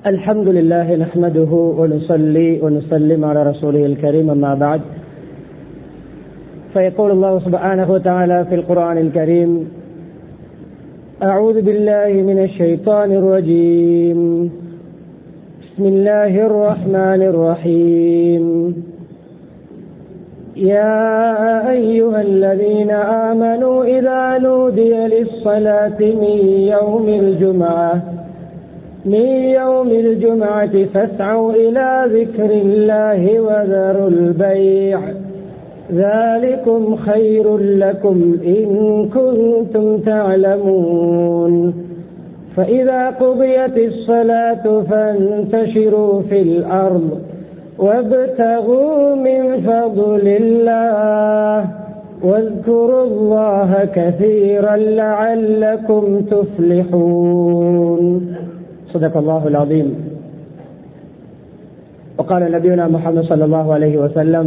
الحمد لله نحمده ونصلي ونسلم على رسوله الكريم أما بعد فيقول الله سبحانه وتعالى في القرآن الكريم أعوذ بالله من الشيطان الرجيم بسم الله الرحمن الرحيم يا أيها الذين آمنوا إذا نودي للصلاة من يوم الجمعة من يوم الجمعة فاسعوا إلى ذكر الله وذروا البيع ذلكم خير لكم إن كنتم تعلمون فإذا قضيت الصلاة فانتشروا في الأرض وابتغوا من فضل الله واذكروا الله كثيرا لعلكم تفلحون صدق الله العظيم وقال نبينا محمد صلى الله عليه وسلم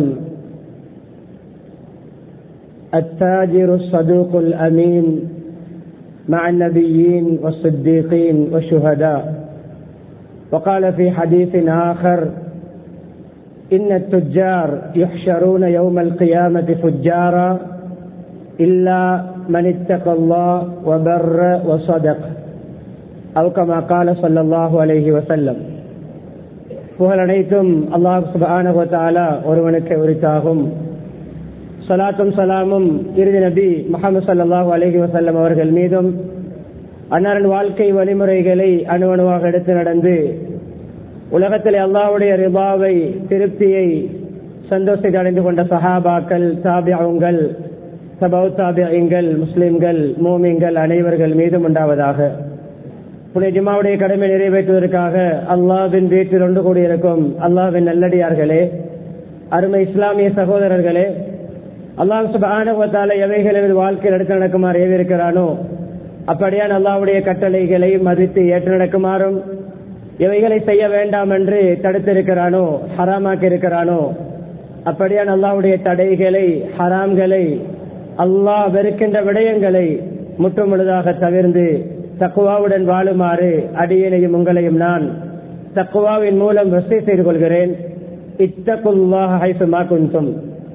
التاجر الصدوق الأمين مع النبيين والصديقين والشهداء وقال في حديث آخر إن التجار يحشرون يوم القيامة فجارا إلا من اتقى الله وبر وصدق أو كما قال صلى الله عليه وسلم புகழ் அனைத்தும் அல்லாஹ் சுபானகுவத்தாலா ஒருவனுக்கு உரித்தாகும் சலாத்தும் சலாமும் இறுதி நபி முகமது சல்லாஹூ அலஹி வசல்லம் அவர்கள் மீதும் அன்னாரின் வாழ்க்கை வழிமுறைகளை அணுவணுவாக எடுத்து நடந்து உலகத்தில் அல்லாவுடைய ரிபாவை திருப்தியை சந்தோஷத்தை அடைந்து கொண்ட சஹாபாக்கள் தாபியாவுங்கள் சபௌ தாபியங்கள் முஸ்லிம்கள் மோமிங்கள் அனைவர்கள் மீதும் உண்டாவதாக புனித ஜிமாவுடைய கடமை நிறைவேற்றுவதற்காக அல்லாவின் வீட்டில் ஒன்று கூடியிருக்கும் அல்லாவின் நல்லடியார்களே அருமை இஸ்லாமிய சகோதரர்களே அல்லாஹ் சுபானுவத்தால எவைகள் எனது வாழ்க்கையில் எடுத்து நடக்குமாறு ஏவிருக்கிறானோ அப்படியான் அல்லாவுடைய கட்டளைகளை மதித்து ஏற்று நடக்குமாறும் எவைகளை செய்ய வேண்டாம் என்று தடுத்திருக்கிறானோ ஹராமாக்கி இருக்கிறானோ அப்படியான் அல்லாவுடைய தடைகளை ஹராம்களை அல்லாஹ் வெறுக்கின்ற விடயங்களை முற்றுமுழுதாக தவிர்ந்து தக்குவாவுடன் வாழுமாறு அடியனையும் உங்களையும் நான் தக்குவாவின் மூலம் வசதி செய்து கொள்கிறேன் இத்தகுல்லாஹ் ஹைசுமா குந்தும்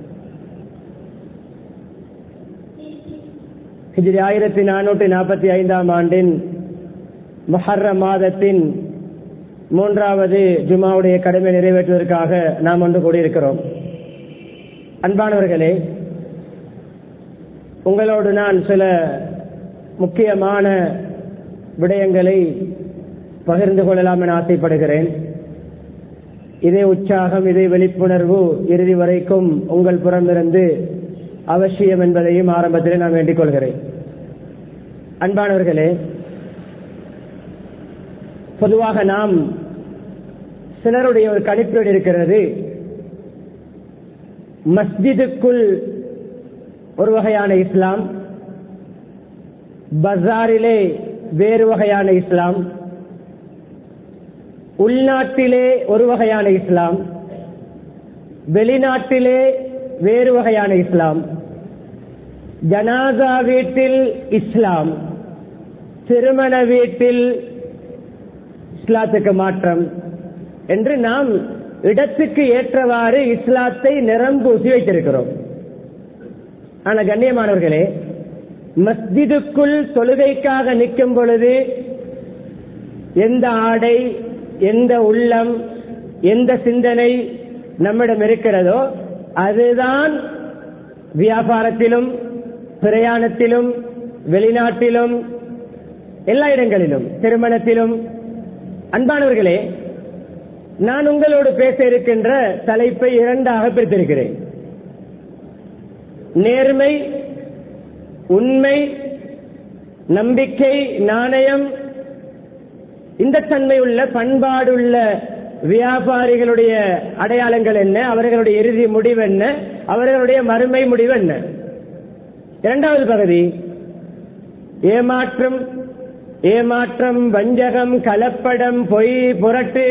ஹிஜ்ரி ஆயிரத்தி நானூற்றி நாற்பத்தி ஐந்தாம் ஆண்டின் மொஹர்ர மாதத்தின் மூன்றாவது ஜுமாவுடைய கடமை நிறைவேற்றுவதற்காக நாம் ஒன்று கூடியிருக்கிறோம் அன்பானவர்களே உங்களோடு நான் சில முக்கியமான விடயங்களை பகிர்ந்து கொள்ளலாம் என ஆசைப்படுகிறேன் இதே உற்சாகம் இதே விழிப்புணர்வு இறுதி வரைக்கும் உங்கள் புறமிருந்து அவசியம் என்பதையும் ஆரம்பத்தில் நான் வேண்டிக் கொள்கிறேன் அன்பானவர்களே பொதுவாக நாம் சிலருடைய ஒரு கணிப்பீடு இருக்கிறது மஸ்ஜிதுக்குள் ஒரு வகையான இஸ்லாம் பஜாரிலே வேறு வகையான இஸ்லாம் உள்நாட்டிலே ஒரு வகையான இஸ்லாம் வெளிநாட்டிலே வேறு வகையான இஸ்லாம் ஜனாதா வீட்டில் இஸ்லாம் திருமண வீட்டில் இஸ்லாத்துக்கு மாற்றம் என்று நாம் இடத்துக்கு ஏற்றவாறு இஸ்லாத்தை நிரம்பூசி வைத்திருக்கிறோம் ஆனா கண்ணியமானவர்களே மஸ்ஜிதுக்குள் தொழுகைக்காக நிற்கும் பொழுது எந்த ஆடை எந்த உள்ளம் எந்த சிந்தனை நம்மிடம் இருக்கிறதோ அதுதான் வியாபாரத்திலும் பிரயாணத்திலும் வெளிநாட்டிலும் எல்லா இடங்களிலும் திருமணத்திலும் அன்பானவர்களே நான் உங்களோடு பேச இருக்கின்ற தலைப்பை இரண்டாக பிரித்திருக்கிறேன் நேர்மை உண்மை நம்பிக்கை நாணயம் இந்த தன்மை உள்ள பண்பாடுள்ள வியாபாரிகளுடைய அடையாளங்கள் என்ன அவர்களுடைய இறுதி முடிவு என்ன அவர்களுடைய மறுமை முடிவு என்ன இரண்டாவது பகுதி ஏமாற்றம் ஏமாற்றம் வஞ்சகம் கலப்படம் பொய் புரட்டு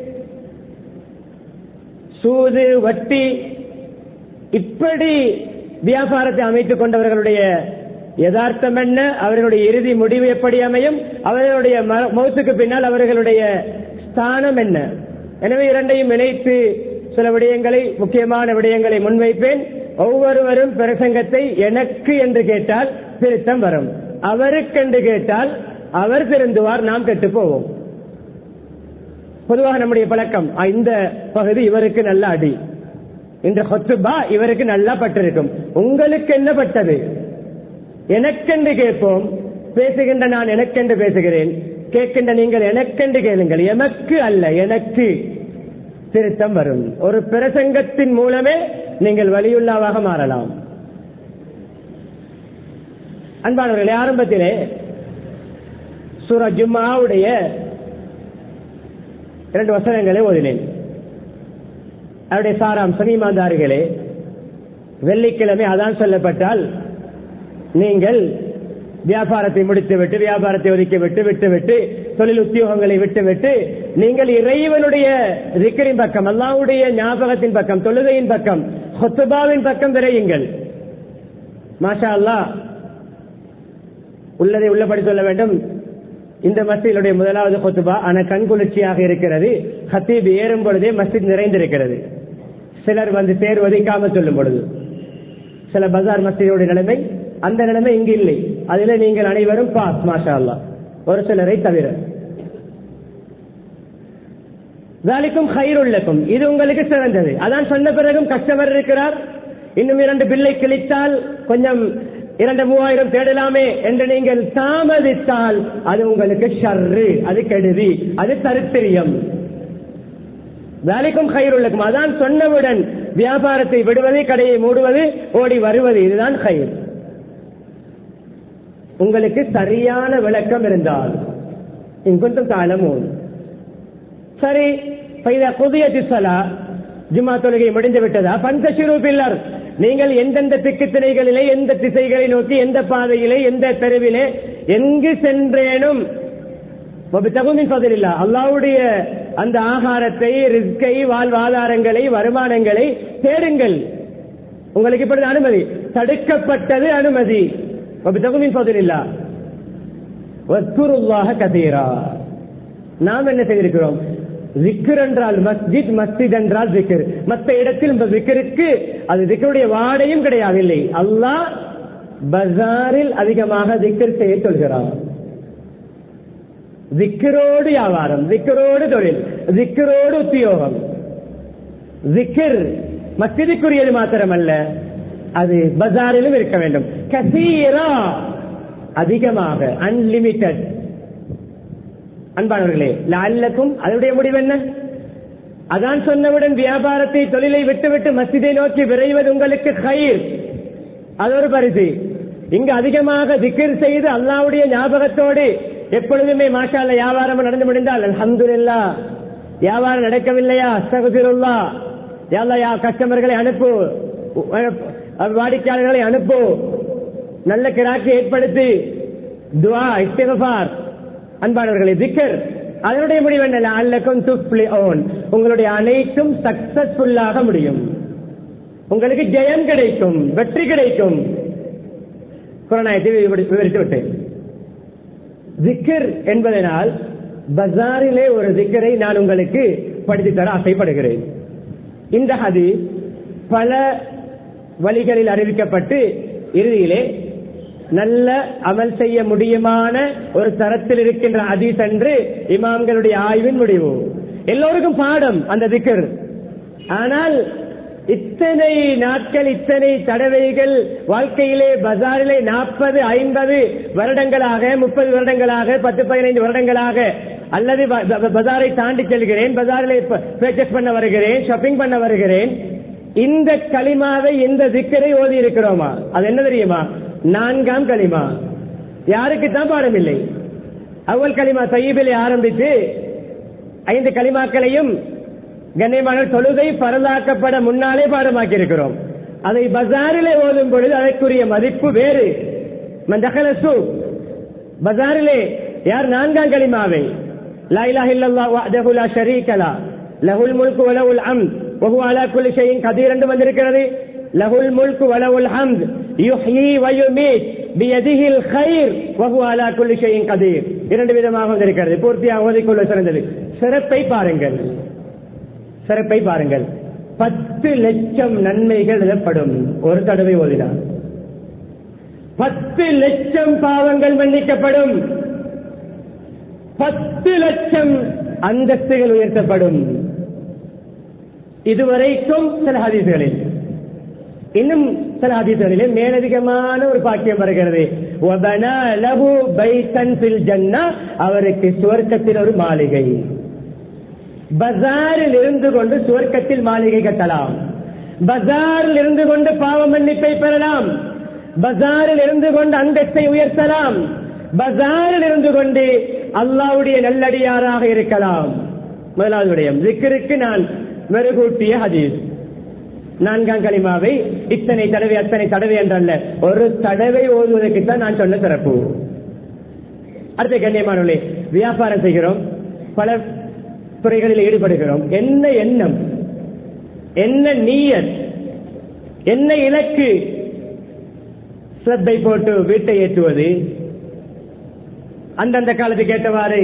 சூது வட்டி இப்படி வியாபாரத்தை அமைத்துக் கொண்டவர்களுடைய யதார்த்தம் என்ன அவர்களுடைய இறுதி முடிவு எப்படி அமையும் அவர்களுடைய ம- மௌத்துக்கு பின்னால் அவர்களுடைய ஸ்தானம் என்ன எனவே இரண்டையும் இணைத்து சில விடயங்களை முக்கியமான விடயங்களை முன்வைப்பேன் ஒவ்வொருவரும் பிரசங்கத்தை எனக்கு என்று கேட்டால் திருத்தம் வரும் அவருக்கென்று கேட்டால் அவர் திருந்துவார் நாம் கெட்டு போவோம் பொதுவாக நம்முடைய பழக்கம் "ஆ, இந்த பகுதி இவருக்கு நல்ல அடி இந்த ஹொத்துபா இவருக்கு நல்லா பட்டிருக்கும் உங்களுக்கு என்ன பட்டது எனக்கென்று கேட்போம் பேசுகின்ற நான் எனக்கென்று பேசுகிறேன் கேட்கின்ற நீங்கள் எனக்கென்று கேளுங்கள் எமக்கு அல்ல எனக்கு திருத்தம் வரும் ஒரு பிரசங்கத்தின் மூலமே நீங்கள் வலியுள்ளாவாக மாறலாம் அன்பானவர்களே ஆரம்பத்திலே சூரா ஜும்மாவுடைய இரண்டு வசனங்களை ஓதினேன் அவருடைய சாராம் சமீமாந்தார்களே வெள்ளிக்கிழமை அதான் சொல்லப்பட்டால் நீங்கள் வியாபாரத்தை முடித்துவிட்டு வியாபாரத்தை ஒதுக்கிவிட்டு விட்டுவிட்டு தொழில் உத்தியோகங்களை விட்டுவிட்டு நீங்கள் இறைவனுடைய திக்கரின் பக்கம் அல்லாவுடைய ஞாபகத்தின் பக்கம் தொழுகையின் பக்கம் ஹொத்துபாவின் பக்கம் விரையுங்கள் மாஷா அல்லாஹ் உள்ளதை உள்ளபடி சொல்ல வேண்டும் இந்த மஸ்ஜிதுடைய முதலாவது கொத்துபா ஆனா கண்குளிர்ச்சியாக இருக்கிறது ஹத்தீப் ஏறும் பொழுதே மஸ்ஜித் நிறைந்திருக்கிறது சிலர் வந்து தேர் ஒதுக்காம சொல்லும் பொழுது சில பஜார் மஸ்ஜிதோட நிலைமை அந்த நிலைமை இங்கு இல்லை அதில நீங்கள் அனைவரும் பாஸ் மாஷா அல்லா ஒரு சிலரை தவிர வேலைக்கும் கயிறுள்ளக்கும் இது உங்களுக்கு சிறந்தது அதான் சொன்ன பிறகும் கஸ்டமர் இருக்கிறார் இன்னும் இரண்டு பில்லை கிழித்தால் கொஞ்சம் இரண்டு மூவாயிரம் தேடலாமே என்று நீங்கள் தாமதித்தால் அது உங்களுக்கு ஷர்ரு அது கெடுதி அது தரித்திரியம் வேலைக்கும் கயிறுள்ளக்கும் அதான் சொன்னவுடன் வியாபாரத்தை விடுவது கடையை மூடுவது ஓடி வருவது இதுதான் கயிறு உங்களுக்கு சரியான விளக்கம் இருந்தால் இங்கொன்றும் காலமும் சரி பைதா புதிய திசலா ஜும்மா தொழுகை முடிந்து விட்டதா பஞ்சசிறு பில்லர் நீங்கள் எந்தெந்த திக்கு திணைகளிலே எந்த திசைகளை நோக்கி எந்த பாதையிலே எந்த தெருவிலே எங்கு சென்றேனும் தகுமின் பதிலில்லா அல்லாவுடைய அந்த ஆகாரத்தை ரிஸ்கை வாழ்வாதாரங்களை வருமானங்களை தேடுங்கள் உங்களுக்கு இப்பொழுது அனுமதி தடுக்கப்பட்டது அனுமதி தகுமின் பதிலில்லா வஸ்குருல்லாக கதீரா நாம் என்ன செய்திருக்கிறோம் ஜிக்கர் என்றால் மஸ்ஜித் மஸ்ஜித் என்றால் ஜிக்கர் மற்ற இடத்தில் இந்த ஜிக்கருக்கு அது ஜிக்கருடைய வாடையும் கிடையாதில்லை அல்லாஹ் பஜாரில் அதிகமாக ஜிக்கர் செய்ய சொல்கிறார் ஜிக்கரோடு வியாபாரம் ஜிக்கரோடு தொழில் ஜிக்கரோடு உத்தியோகம் ஜிக்கர் மஸ்ஜிதுக்குரியது மாத்திரமல்ல அது பஜாரிலும் இருக்க வேண்டும் கசீரா அதிகமாக அன்லிமிட்டட் அன்பானவர்களே லால்லக்கும் அதனுடைய முடிவு என்ன அதான் சொன்னவுடன் வியாபாரத்தை தொழிலை விட்டுவிட்டு மசிதை நோக்கி விரைவது உங்களுக்கு கயிர் அது ஒரு பரிசு இங்கு அதிகமாக திக்கிர் செய்து அல்லாவுடைய ஞாபகத்தோடு எப்பொழுதுமே மாஷால வியாபாரம் நடந்து முடிந்தால் அல்ஹம்துலில்லா வியாபாரம் நடக்கவில்லையா அஸ்தகுல்லா யாழ்லா யா கஸ்டமர்களை அனுப்பு வாடிக்கையாளர்களை அனுப்பு நல்ல கிராக்கி ஏற்படுத்தி துவா இஸ்திகபார் அன்பானவர்களே திக்கர் அதனுடைய முடிவு என்ன அல்லக்கும் துப்ளி ஓன் உங்களுடைய அனைத்தும் சக்சஸ்ஃபுல்லாக முடியும் உங்களுக்கு ஜெயம் கிடைக்கும் வெற்றி கிடைக்கும் குரணாயத்தை விவரித்து விட்டேன் திக்கர் என்பதனால் பஜாரிலே ஒரு திக்கரை நான் உங்களுக்கு படித்து தர ஆசைப்படுகிறேன் இந்த ஹதி பல வழிகளில் அறிவிக்கப்பட்டு இறுதியிலே நல்ல அமல் செய்ய முடியுமான ஒரு தரத்தில் இருக்கின்ற ஹதீஸ் என்று இமாம்களுடைய ஆய்வின் முடிவு எல்லோருக்கும் பாடம் அந்த திக்கர் ஆனால் இத்தனை நாட்கள் இத்தனை தடவைகள் வாழ்க்கையிலே பஜாரிலே நாற்பது ஐம்பது வருடங்களாக முப்பது வருடங்களாக பத்து பதினைந்து வருடங்களாக அல்லது பஜாரை தாண்டி செல்கிறேன் பஜாரிலே பர்ச்சேஸ் பண்ண வருகிறேன் ஷாப்பிங் பண்ண வருகிறேன் இந்த களிமாவை இந்த திக்கரை ஓதி இருக்கிறோமா அது என்ன தெரியுமா நான்காம் களிமா யாருக்கு தான் பாடம் இல்லை அவ்வள் களிமா சையீபிலே ஆரம்பித்து ஐந்து களிமாக்களையும் கண்ணியமான தொழுகை பரந்தாக்கப்பட முன்னாலே பாடமாக்கி இருக்கிறோம் அதை பஜாரிலே ஓதும் பொழுது அதற்குரிய மதிப்பு வேறு மந்தகலசு பஜாரிலே யார் நான்காம் களிமாவை லா இலாஹ இல்லல்லாஹு வஹ்தஹு லா ஷரீக லா லஹுல் முல்கு வ லஹுல் ஹம்த் வ ஹுவ அலா குல்லி ஷைஇன் கதீர் என்று வந்திருக்கிறது லஹுல் முல்கு வ லஹுல் ஹம்த் யுஹ்யி வ யுமீத் பியதிஹில் கைர் வஹு அலா குல்லி ஷைஇன் கதீர் இரண்டு விதமாக இருக்கிறது பூர்த்தியாக ஓதிக்கொள்ள சிறந்தது சிறப்பை பாருங்கள் சிறப்பை பாருங்கள் பத்து லட்சம் நன்மைகள் எழுதப்படும் ஒரு தடவை ஓதினார் பத்து லட்சம் பாவங்கள் மன்னிக்கப்படும் பத்து லட்சம் அந்தஸ்துகள் உயர்த்தப்படும் இதுவரைக்கும் சில ஹதீசுகளில் இன்னும் சில ஹதீசுகளிலே மேலதிகமான ஒரு பாக்கியம் வருகிறது وَبَنَى لَهُ بَيْتًا فِي الْجَنَّةِ அவருக்கு சுவர்க்கத்தில் ஒரு மாளிகை பஜாரில் இருந்து கொண்டு சுவர்க்கத்தில் மாளிகை கட்டலாம் பஜாரில் இருந்து கொண்டு பாவ மன்னிப்பை பெறலாம் பஜாரில் இருந்து கொண்டு அந்தஸ்தை உயர்த்தலாம் பஜாரில் இருந்து கொண்டு அல்லாவுடைய நல்லடியாராக இருக்கலாம் முதலாவது விடயம் திக்கிற்கு நான் மெருகூட்டிய ஹதீஸ் நான்காம் களிமாவை இத்தனை தடவை அத்தனை தடவை என்றல்ல ஒரு தடவை ஓதுவதற்கு தான் நான் சொன்ன சிறப்பு அடுத்த கண்ணியமானவர்களே வியாபாரம் செய்கிறோம் பல துறைகளில் ஈடுபடுகிறோம் என்ன எண்ணம் என்ன நீயத் என்ன இலக்கு ஸ்ரத்தை போட்டு வீட்டை ஏற்றுவது அந்தந்த காலத்துக்கு ஏற்றவாறு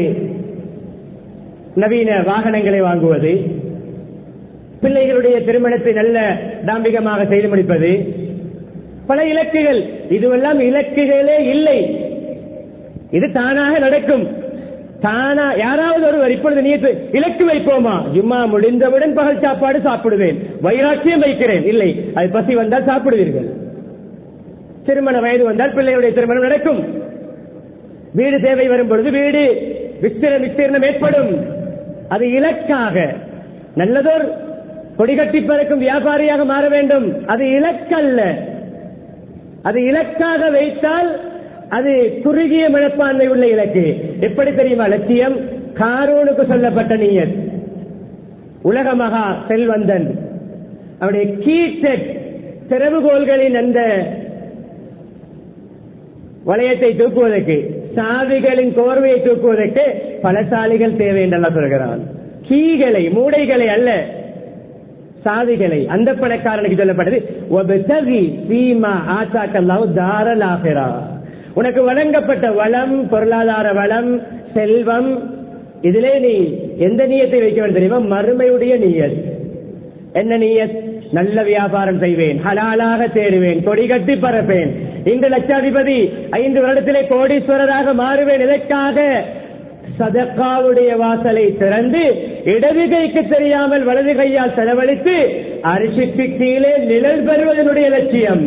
நவீன வாகனங்களை வாங்குவது பிள்ளைகளுடைய திருமணத்தை நல்ல தாம்பிகமாக செய்து முடிப்பது பல இலக்குகள் இதுவெல்லாம் இலக்குகளே இல்லை இது தானாக நடக்கும் தானா யாராவது ஒருவர் இப்பொழுது நீத்து இலக்கு வைப்போமா ஜும்மா முடிந்தவுடன் பகல் சாப்பாடு சாப்பிடுவேன் வைராக்கியம் வைக்கிறேன் இல்லை அது பசி வந்தால் சாப்பிடுவீர்கள் திருமண வயது வந்தால் பிள்ளைகளுடைய திருமணம் நடக்கும் வீடு தேவை வரும் பொழுது வீடு விஸ்திர விஸ்தீர்ணம் ஏற்படும் அது இலக்காக நல்லதோர் கொடிகட்டி பறக்கும் வியாபாரியாக மாற வேண்டும் அது இலக்கல்ல அது இலக்காக வைத்தால் அது குறுகிய மனப்பான்மை உள்ள இலக்கு எப்படி தெரியுமா லட்சியம் காரூனுக்கு சொல்லப்பட்ட நீயத் உலக மகா செல்வந்தன் அவருடைய கீசெட் திறவுகோள்களின் அந்த வளையத்தை தூக்குவதற்கு சாவிகளின் கோர்வையை தூக்குவதற்கு பல சாலிகள் தேவை என்றெல்லாம் சொல்கிறான் கீகளை மூடைகளை அல்ல சாதிகளை அந்த பணக்காரனுக்கு சொல்லப்பட்டது "வப்தகி ஃபீமா ஆத்தாக்கல்லாஹு தாரல் ஆகிரா." உனக்கு வழங்கப்பட்ட வளம் பொருளாதார வளம் செல்வம் இதிலே நீ எந்த நீயத்தை வைக்க வேண்டும் தெரியுமா மறுமையுடைய நீயத் என்ன நீயத் நல்ல வியாபாரம் செய்வேன் ஹலாலாக தேடுவேன் கொடி கட்டி பறப்பேன் இந்த லட்சாதிபதி ஐந்து வருடத்திலே கோடீஸ்வரராக மாறுவேன் இதற்காக சதக்காவுடைய வாசலை திறந்து இடது கைக்கு தெரியாமல் வலது கையால் செலவழித்து அரிசிக்கு கீழே நிழல் பெறுவதனுடைய லட்சியம்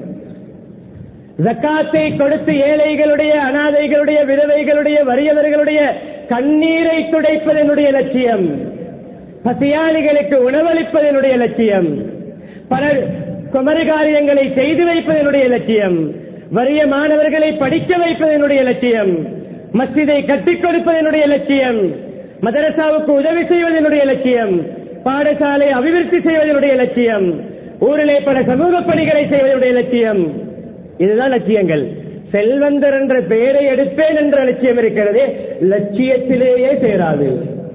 ஜக்காத்தை கொடுத்து ஏழைகளுடைய அனாதைகளுடைய விதவைகளுடைய வறியவர்களுடைய கண்ணீரை துடைப்பதனுடைய லட்சியம் பசியாளிகளுக்கு உணவளிப்பதனுடைய லட்சியம் பல குமரி காரியங்களை செய்து வைப்பதனுடைய லட்சியம் வறிய மாணவர்களை படிக்க வைப்பதனுடைய லட்சியம் மஸ்ஜிதை கட்டிக் கொடுப்பதனுடைய லட்சியம் மதரசாவுக்கு உதவி செய்வதனுடைய லட்சியம் பாடசாலை அபிவிருத்தி செய்வதனுடைய லட்சியம் ஊரிலே பல சமூக பணிகளை செய்வதனுடைய லட்சியம் இதுதான் லட்சியங்கள் செல்வந்தர் என்ற பெயரை எடுப்பேன் என்ற லட்சியம் இருக்கிறது லட்சியத்திலேயே சேராது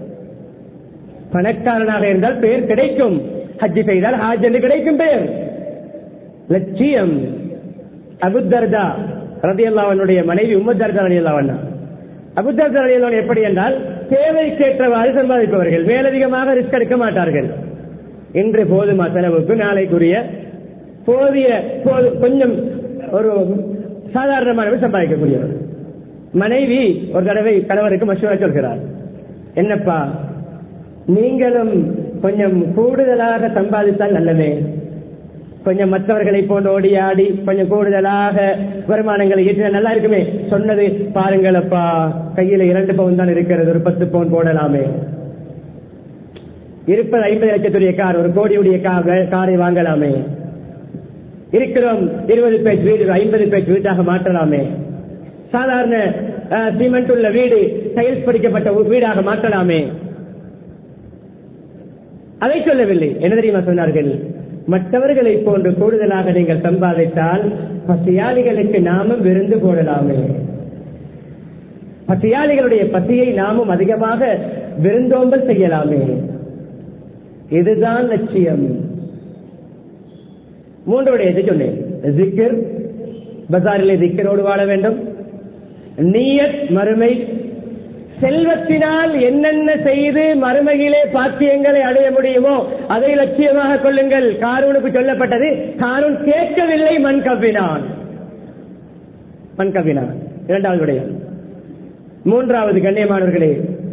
பணக்காரனாக இருந்தால் பெயர் கிடைக்கும் ஹஜ்ஜி செய்தால் ஹாஜ் என்று கிடைக்கும் பெயர் லட்சியம் அபுத்தர்தா ரதியல்லாவனுடைய மனைவி உம்மத் தர்தா ரதியல்லாவண்ணா அபுத்தர்தா ரதியல்லாவன் எப்படி என்றால் தேவைக்கேற்றவாறு சம்பாதிப்பவர்கள் மேலதிகமாக ரிஸ்க் எடுக்க மாட்டார்கள் இன்று போதுமா செலவுக்கு நாளைக்குரிய போதிய போது- கொஞ்சம் ஒரு சாதாரணமானவர் சம்பாதிக்கக்கூடியவர் மனைவி ஒரு தடவை கணவருக்கு மசூரா சொல்கிறார் என்னப்பா நீங்களும் கொஞ்சம் கூடுதலாக சம்பாதித்தால் நல்லதே கொஞ்சம் மற்றவர்களை போன்று ஓடி ஆடி கொஞ்சம் கூடுதலாக வருமானங்களை ஈட்டினா நல்லா இருக்குமே சொன்னது பாருங்களப்பா கையில இரண்டு பவுன் தான் இருக்கிறது ஒரு பத்து பவுன் போடலாமே இருப்பது ஐம்பது லட்சத்துடைய கார் ஒரு கோடியுடைய கா- காரை வாங்கலாமே இருக்கிறோம் இருபது பேஜ் வீடு ஐம்பது பேஜ் வீட்டாக மாற்றலாமே சாதாரண அஹ், சிமெண்ட் உள்ள வீடு டைல்ஸ் படிக்கப்பட்ட ஒரு வீடாக மாற்றலாமே அதை சொல்லவில்லை என்ன தெரியுமா சொன்னார்கள் மற்றவர்களை போன்று கூடுதலாக நீங்கள் சம்பாதித்தால் பசியாளிகளுக்கு நாமும் விருந்து போடலாமே பசியாளிகளுடைய பசியை நாமும் அதிகமாக விருந்தோம்பல் செய்யலாமே இதுதான் லட்சியம் மூன்றுடைய எது சொன்னேன் ஜிக்கர் பசாரிலே திக்கரோடு வாழ வேண்டும் நீயத் மறுமை செல்வத்தினால் என்னென்ன செய்து மறுமையிலே பாக்கியங்களை அடைய முடியுமோ அதை லட்சியமாக கொள்ளுங்கள் காரூனுக்கு சொல்லப்பட்டது காரூன் கேட்கவில்லை மண் கவ்வினான் மண் கவ்வினான் இரண்டாவது விடயம் மூன்றாவது கண்ணியமானவர்களே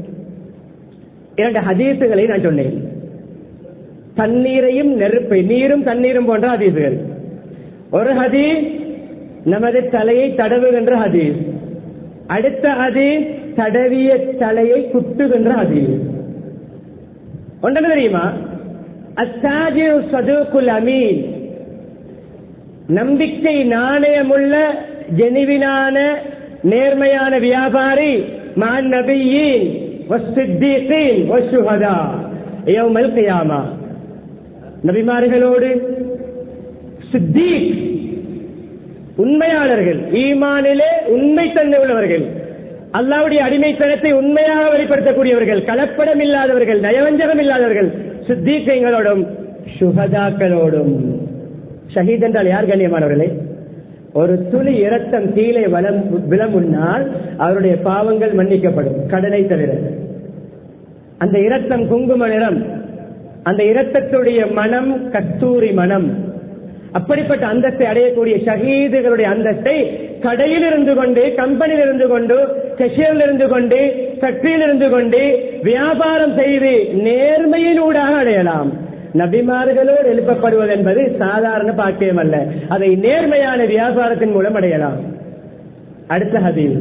இரண்டு ஹதீசுகளை நான் சொன்னேன் தண்ணீரையும் நெருப்பை நீரும் தண்ணீரும் போன்ற ஹதீசுகள் ஒரு ஹதீஸ் நமது தலையை தடவுகின்ற ஹதீஸ் அடுத்த ஹதீஸ் தடவிய தலையை குத்துகின்ற ஹதீஸ் ஒன்று தெரியுமா அத்தாஜி சதுகுல் அமீன் நம்பிக்கை நாணயமுள்ள ஜெனிவினான நேர்மையான வியாபாரி மான் நபியின் والصديقين والشهداء يوم القيامة நபிமார்களோடு சித்தீக் உண்மையாளர்கள் ஈமானிலே உண்மை தன்மை உள்ளவர்கள் அல்லாவுடைய அடிமைத்தனத்தை உண்மையாக வெளிப்படுத்தக்கூடியவர்கள் கலப்படம் இல்லாதவர்கள் நயவஞ்சகம் இல்லாதவர்கள் சித்தீக்கங்களோடும் சுகதாக்களோடும் ஷஹீத் என்றால் யார் கண்ணியமானவர்களே ஒரு துளி இரத்தம் கீழே வலம் விளமுன்னால் அவருடைய பாவங்கள் மன்னிக்கப்படும் கடனை தவிர அந்த இரத்தம் குங்கும நிறம் அந்த இரத்தத்துடைய மனம் கஸ்தூரி மனம் அப்படிப்பட்ட அந்தஸ்தை அடையக்கூடிய ஷஹீதுகளுடைய அந்தஸ்தை கடையில் இருந்து கொண்டு கம்பெனியில் இருந்து கொண்டு கஷியரில் இருந்து கொண்டு ஃபேக்டரியில் இருந்து கொண்டு வியாபாரம் செய்து நேர்மையின் ஊடாக அடையலாம் நபிமார்களோடு எழுப்பப்படுவது என்பது சாதாரண பாக்கியம் அல்ல அதை நேர்மையான வியாபாரத்தின் மூலம் அடையலாம் அடுத்த ஹதீஸ்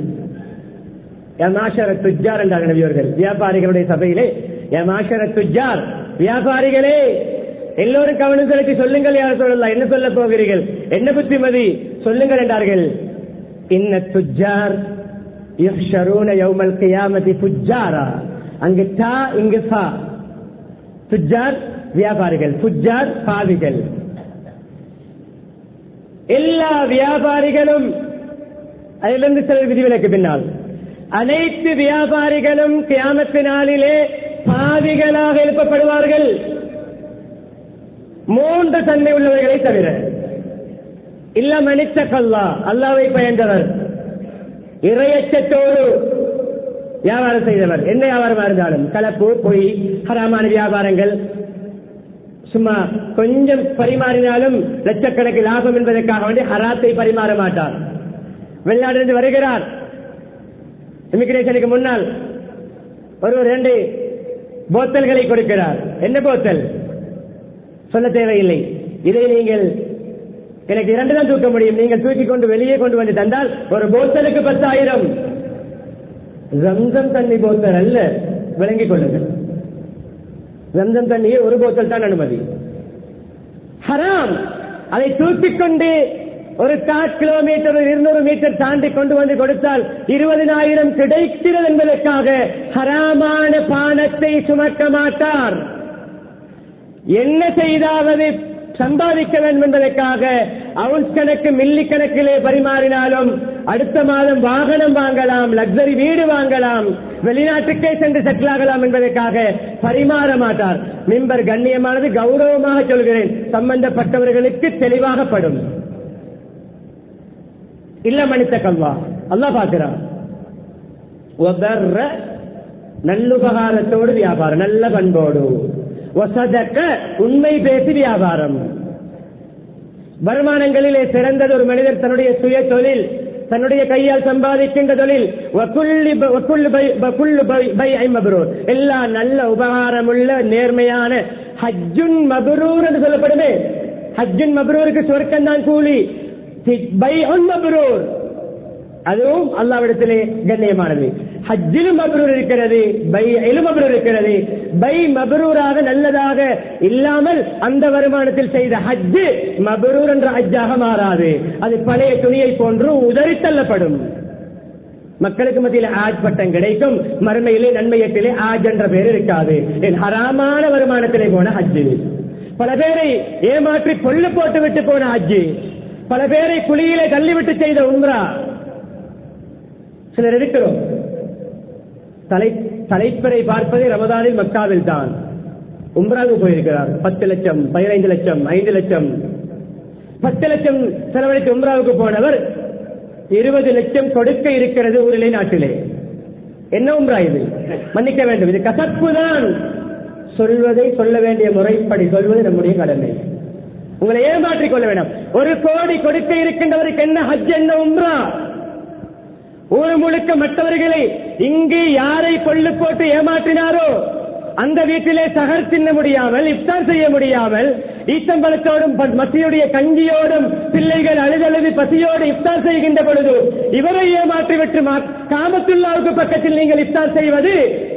யமாஷர துஜார் என்றார் நபியவர்கள் வியாபாரிகளுடைய சபையிலே யமாஷர துஜார் வியாபாரிகளே எல்லோரும் கவனம் செலுத்தி சொல்லுங்கள் யார் சொல்லலாம் என்ன சொல்ல போகிறீர்கள் என்ன புத்திமதி சொல்லுங்கள் என்றார்கள் இன்ன துஜார் யுஹ்ஷரூன யௌமல் கியாமதி புஜாரா அங்கு தா இங்கு சா துஜார் வியாபாரிகள் புஜார் பாவிகள் எல்லா வியாபாரிகளும் அதிலிருந்து சில விதிவிலக்கு பின்னால் அனைத்து வியாபாரிகளும் கியாமத்து நாளிலே பாவிகளாக எழுப்பப்படுவார்கள் மூன்று தன்மை உள்ளவர்களை தவிர இல்ல மனித கல்லா அல்லாவை பயந்தவர் இறையச்சத்தோடு வியாபாரம் செய்தவர் என்ன வியாபாரமா இருந்தாலும் கலப்பு பொய் ஹராமான வியாபாரங்கள் சும்மா கொஞ்சம் பரிமாறினாலும் லட்சக்கணக்கில் லாபம் என்பதற்காக வேண்டி ஹராத்தை பரிமாற மாட்டார் வெளிநாட்டிலிருந்து வருகிறார் இமிகிரேஷனுக்கு முன்னால் ஒரு ரெண்டு போத்தல்களை கொடுக்கிறார் என்ன போத்தல் சொல்ல தேவையில்லை இதை நீங்கள் எனக்கு இரண்டு தான் தூக்க முடியும் நீங்கள் தூக்கி கொண்டு வெளியே கொண்டு வந்து தந்தால் ஒரு போத்தலுக்கு பத்தாயிரம் ரம்சம் தண்ணி போத்தல் அல்ல விளங்கிக் கொள்ளுங்கள் ரம்சம் தண்ணியே ஒரு போத்தல் தான் அனுமதி ஹராம் அதை தூக்கிக் கொண்டு ஒரு கால் கிலோமீட்டர் இருநூறு மீட்டர் தாண்டி கொண்டு வந்து கொடுத்தால் இருபதினாயிரம் கிடைக்கிறது என்பதற்காக ஹராமான பானத்தை சுமக்க மாட்டார் என்ன செய்தாவது சம்பாதிக்க வேண்டும் என்பதற்காக அவுன்ஸ் கணக்கு மில்லி கணக்கிலே பரிமாறினாலும் அடுத்த மாதம் வாகனம் வாங்கலாம் லக்ஸரி வீடு வாங்கலாம் வெளிநாட்டுக்கே சென்று செட்டில் ஆகலாம் என்பதற்காக பரிமாற மாட்டார் மிம்பர் கண்ணியமானது கௌரவமாக சொல்கிறேன் சம்பந்தப்பட்டவர்களுக்கு தெளிவாகப்படும் இல்ல மனித கல்வா அல்லா பாக்குறான் நல்லுபகாரத்தோடு வியாபாரம் நல்ல பண்போடு வசதக்க உண்மை பேசி வியாபாரம் வருமானங்களிலே சிறந்தது ஒரு மனிதர் தன்னுடைய சுய தொழில் தன்னுடைய கையால் சம்பாதிக்கின்ற தொழில் எல்லா நல்ல உபகாரமுள்ள நேர்மையான ஹஜ்ஜுன் மபரூர் என்று சொல்லப்படுமே ஹஜ்ஜுன் மபரூருக்கு சொர்க்கம் தான் கூலி பை ஒன் மபரூர் அதுவும் அல்லாவிடத்திலே கண்ணியமானது ஹஜ்ஜிலும் மபரூர் இருக்கிறது பை எலும் மபரூர் இருக்கிறது பை மபரூராக நல்லதாக இல்லாமல் அந்த வருமானத்தில் செய்த ஹஜ்ஜு மபரூர் என்ற ஹஜ்ஜாக மாறாது அது பழைய துணியை போன்று உதறி தள்ளப்படும் மக்களுக்கு மத்தியில் ஆஜ் பட்டம் கிடைக்கும் மறுமையிலே நன்மையத்திலே ஆஜ் என்ற பேர் இருக்காது என் ஹராமான வருமானத்திலே போன ஹஜ்ஜு பல பேரை ஏமாற்றி கொள்ளு போட்டு விட்டு போன ஹஜ்ஜு பல பேரை குழியிலே தள்ளிவிட்டு செய்த உம்ரா சிலர் இருக்கிறோம் தலை தலைப்பரை பார்ப்பதே ரமதானில் மக்காவில் தான் உம்ராவுக்கு போயிருக்கிறார் பத்து லட்சம் பதினைந்து லட்சம் ஐந்து லட்சம் பத்து லட்சம் செலவழித்து உம்ராவுக்கு போனவர் இருபது லட்சம் கொடுக்க இருக்கிறது ஊரிலே நாட்டிலே என்ன உம்ரா இது மன்னிக்க வேண்டும் இது கசப்பு தான் சொல்வதை சொல்ல வேண்டிய முறைப்படி சொல்வது நம்முடைய கடமை உங்களை ஏமாற்றிக் கொள்ள வேண்டாம் ஒரு கோடி கொடுக்க இருக்கின்றவருக்கு என்ன ஹஜ் என்ன உம்ரா ஊர் முழுக்க மற்றவர்களை இங்கு யாரை கொள்ளு போட்டு ஏமாற்றினாரோ அந்த வீட்டிலே சகர் தின்ன முடியாமல் இஃப்தார் செய்ய முடியாமல் ஈத்தம்பழத்தோடும் ப- மசியுடைய கஞ்சியோடும் பிள்ளைகள் அழுதழுது பசியோடு இஃப்தார் செய்கின்ற பொழுது இவரை ஏமாற்றிவிட்டு மா- காமத்துல்லாவுக்கு பக்கத்தில் நீங்கள் இஃப்தார் செய்வது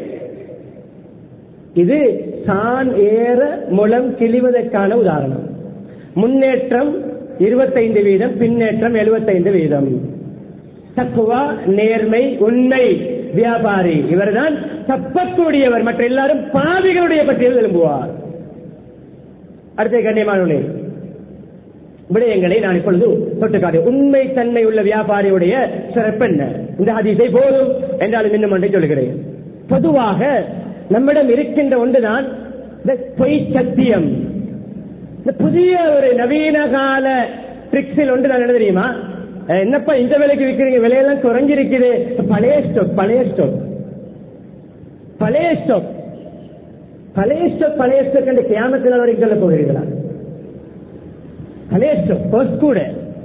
இது தான் ஏற முளம் கிழிவதற்கான உதாரணம் முன்னேற்றம் இருபத்தைந்து வீதம் பின்னேற்றம் எழுபத்தைந்து வீதம் தக்குவா நேர்மை உண்மை வியாபாரி இவர்தான் தப்பக்கூடியவர் மற்ற எல்லாரும் பாவிகளுடைய பட்டியல் எழும்புவார் அடுத்த கண்ணியமானவர்களே விடயங்களை நான் இப்பொழுது தொட்டுக்காட்டு உண்மை தன்மை உள்ள வியாபாரியுடைய சிறப்பு என்ன இந்த ஹதீஸை போதும் என்றாலும் இன்னும் ஒன்றை சொல்கிறேன் பொதுவாக நம்மிடம் இருக்கின்ற ஒன்றுதான் இந்த பொய் சத்தியம் இந்த புதிய ஒரு நவீன கால ட்ரிக்ஸில் ஒன்று நான் என்ன தெரியுமா அஹ் என்னப்பா இந்த விலைக்கு விற்கிறீங்க விலையெல்லாம் குறைஞ்சிருக்குது பழைய ஸ்டாக் பழைய ஸ்டாக் பழைய ஸ்டாக் பழைய ஸ்டாக் பழைய ஸ்டாக் என்று கியாமத்தில் வரைக்கும் சொல்ல போகிறீர்களா பழைய ஸ்டாக் கோஸ்ட் கூட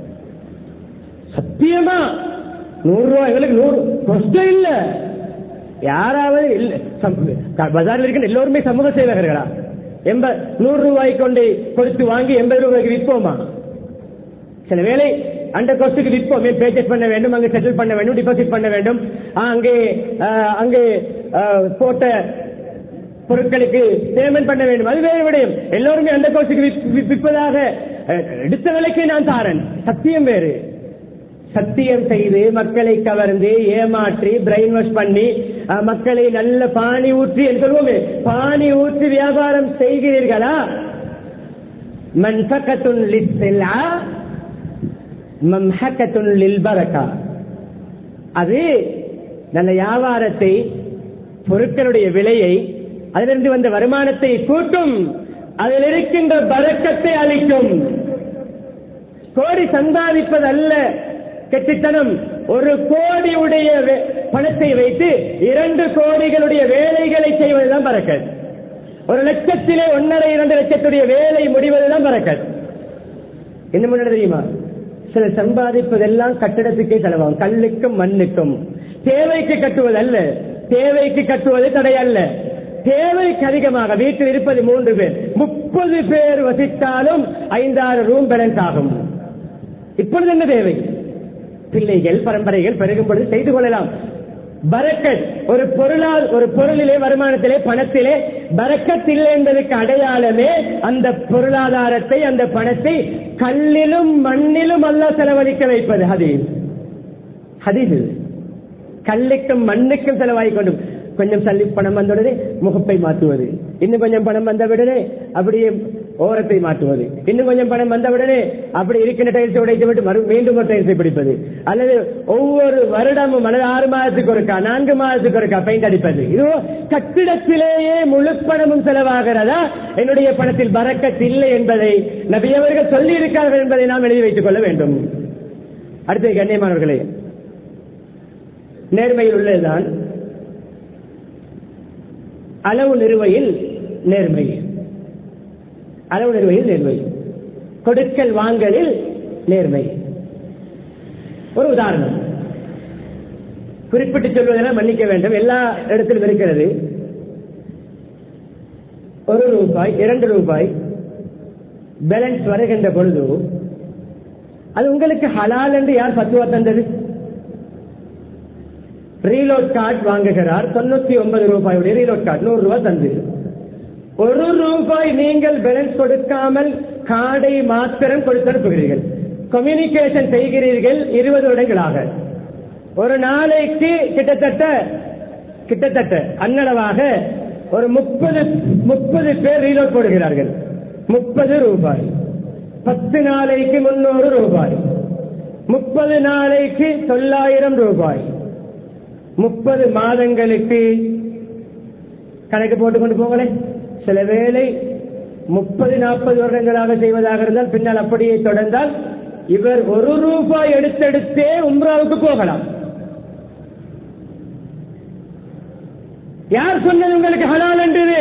சத்தியமா நூறு ரூபாய் எங்களுக்கு நூறு கஷ்டம் இல்ல யாராவது இல்ல சம்- க- பஜார்ல இருக்கின்ற எல்லோருமே சமூக சேவகர்களா எண்ப நூறு ரூபாய் கொண்டு கொடுத்து வாங்கி எண்பது ரூபாய்க்கு விற்போமா சில வேளை அந்த கோஸ்டுக்கு விற்போம் பேச்சஸ் பண்ண வேண்டும் அங்கே செட்டில் பண்ண வேண்டும் டிபாசிட் பண்ண வேண்டும் ஆ, அங்கே ஆ, அங்கே ஆ, போட்ட பொருட்களுக்கு பேமெண்ட் பண்ண வேண்டும் அது வேறு விடயம் எல்லோருமே அந்த கோஸ்டுக்கு விப்- விப்- விற்பதாக அஹ், எடுத்த விலைக்கு நான் தாரன் சத்தியம் வேறு சத்தியம் செய்து மக்களை கவர்ந்து ஏமாற்றி பிரெயின் வாஷ் பண்ணி அஹ், மக்களை நல்ல பானி ஊற்றி என்று சொல்லுவோமே பானி ஊற்றி வியாபாரம் செய்கிறீர்களா மன்ஃபகத்துன் லிஸ்ஸில்ஆ மம்ஹகத்துன் லில்பரக்கா அது நல்ல வியாபாரத்தை பொருட்களுடைய விலையை அதிலிருந்து வந்த வருமானத்தை கூட்டும் அதில் இருக்கின்ற பரக்கத்தை அளிக்கும் கோடி சம்பாதிப்பது அல்ல கெட்டித்தனம் ஒரு கோடியுடைய வே- பணத்தை வைத்து இரண்டு கோடிகளுடைய வேலைகளை செய்வதுதான் பறக்கத் ஒரு லட்சத்திலே ஒன்னரை இரண்டு லட்சத்துடைய வேலை முடிவதுதான் பறக்கத் என்ன பண்ண தெரியுமா சில சம்பாதிப்பதெல்லாம் கட்டிடத்துக்கே செலவாகும் கல்லுக்கும் மண்ணுக்கும் தேவைக்கு கட்டுவது அல்ல தேவைக்கு கட்டுவது தடை அல்ல தேவைக்கு அதிகமாக வீட்டில் இருப்பது மூன்று பேர் முப்பது பேர் வசித்தாலும் ஐந்தாறு ரூம் பேலன்ஸ் ஆகும் இப்பொழுது என்ன தேவை பிள்ளைகள் பரம்பரைகள் பெருகும் பொழுது செய்து கொள்ளலாம் பரக்கத் ஒரு பொருளால் ஒரு பொருளிலே வருமானத்திலே பணத்திலே பரக்கத் இல்லை என்பதற்கு அடையாளமே அந்த பொருளாதாரத்தை அந்த பணத்தை கல்லிலும் மண்ணிலும் அல்ல செலவழிக்க வைப்பது ஹதீஸ் ஹதீஸ் இது. கல்லுக்கும் மண்ணுக்கும் செலவாகி கொண்டு கொஞ்சம் சல்லி பணம் வந்தவுடனே முகப்பை மாற்றுவது இன்னும் கொஞ்சம் பணம் வந்தவுடனே அப்படியே ஓரத்தை மாற்றுவது இன்னும் கொஞ்சம் பணம் வந்தவுடனே அப்படி இருக்கின்ற டைல்ஸ் உடைத்து விட்டு மறு மீண்டும் ஒரு டைல்ஸை பிடிப்பது அல்லது ஒவ்வொரு வருடமும் அல்லது ஆறு மாதத்துக்கு ஒருக்கா நான்கு மாதத்துக்கு ஒருக்கா பெயிண்ட் அடிப்பது இது கட்டிடத்திலேயே முழு பணமும் செலவாகிறதா என்னுடைய பணத்தில் பறக்கத் இல்லை என்பதை நபியவர்கள் சொல்லி இருக்கிறார்கள் என்பதை நாம் எழுதி வைத்துக் கொள்ள வேண்டும் அடுத்து கண்ணியமானவர்களே நேர்மையில் உள்ளதுதான் அளவு நிறுவையில் நேர்மை அளவு நிறுவையில் நேர்மை கொடுக்கல் வாங்கலில் நேர்மை ஒரு உதாரணம் குறிப்பிட்டு சொல்வதெல்லாம் மன்னிக்க வேண்டும் எல்லா இடத்திலும் இருக்கிறது ஒரு ரூபாய் இரண்டு ரூபாய் பேலன்ஸ் வருகின்ற பொழுது அது உங்களுக்கு ஹலால் என்று யார் பத்துவா தந்தது ரீலோட் கார்டு வாங்குகிறார் தொண்ணூத்தி ஒன்பது ரூபாயுடைய ரீலோட் கார்டு நூறு ரூபாய் தந்து ஒரு ரூபாய் நீங்கள் பேலன்ஸ் கொடுக்காமல் கார்டை மாத்திரம் கொடுத்து அனுப்புகிறீர்கள் கம்யூனிகேஷன் செய்கிறீர்கள் இருபது வருடங்களாக ஒரு நாளைக்கு கிட்டத்தட்ட கிட்டத்தட்ட அன்னளவாக ஒரு முப்பது முப்பது பேர் ரீலோட் போடுகிறார்கள் முப்பது ரூபாய் பத்து நாளைக்கு முன்னூறு ரூபாய் முப்பது நாளைக்கு தொள்ளாயிரம் ரூபாய் முப்பது மாதங்களுக்கு கணக்கு போட்டு கொண்டு போங்களேன் சில வேளை முப்பது நாற்பது வருடங்களாக செய்வதாக இருந்தால் பின்னால் அப்படியே தொடர்ந்தால் இவர் ஒரு ரூபாய் எடுத்தெடுத்தே உம்ராவுக்கு போகலாம் யார் சொன்னது உங்களுக்கு ஹலால் என்றது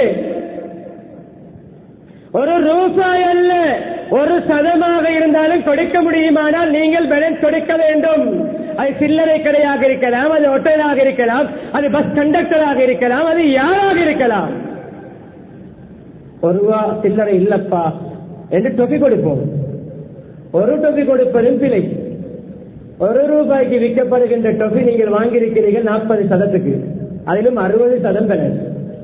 ஒரு ரூபாய் அல்ல ஒரு சதமாக இருந்தாலும் கொடுக்க முடியுமானால் நீங்கள் பேலன்ஸ் கொடுக்க வேண்டும் அது சில்லறை கடையாக இருக்கலாம் அது ஒட்டலாக இருக்கலாம் அது பஸ் கண்டக்டராக இருக்கலாம் அது யாராக இருக்கலாம் ஒரு ரூபா சில்லறை இல்லப்பா என்று தொகை கொடுப்போம் ஒரு தொகை கொடுப்பதும் பிழை ஒரு ரூபாய்க்கு விற்கப்படுகின்ற தொகை நீங்கள் வாங்கியிருக்கிறீர்கள் நாற்பது சதத்துக்கு அதிலும் அறுபது சதம் பேலன்ஸ்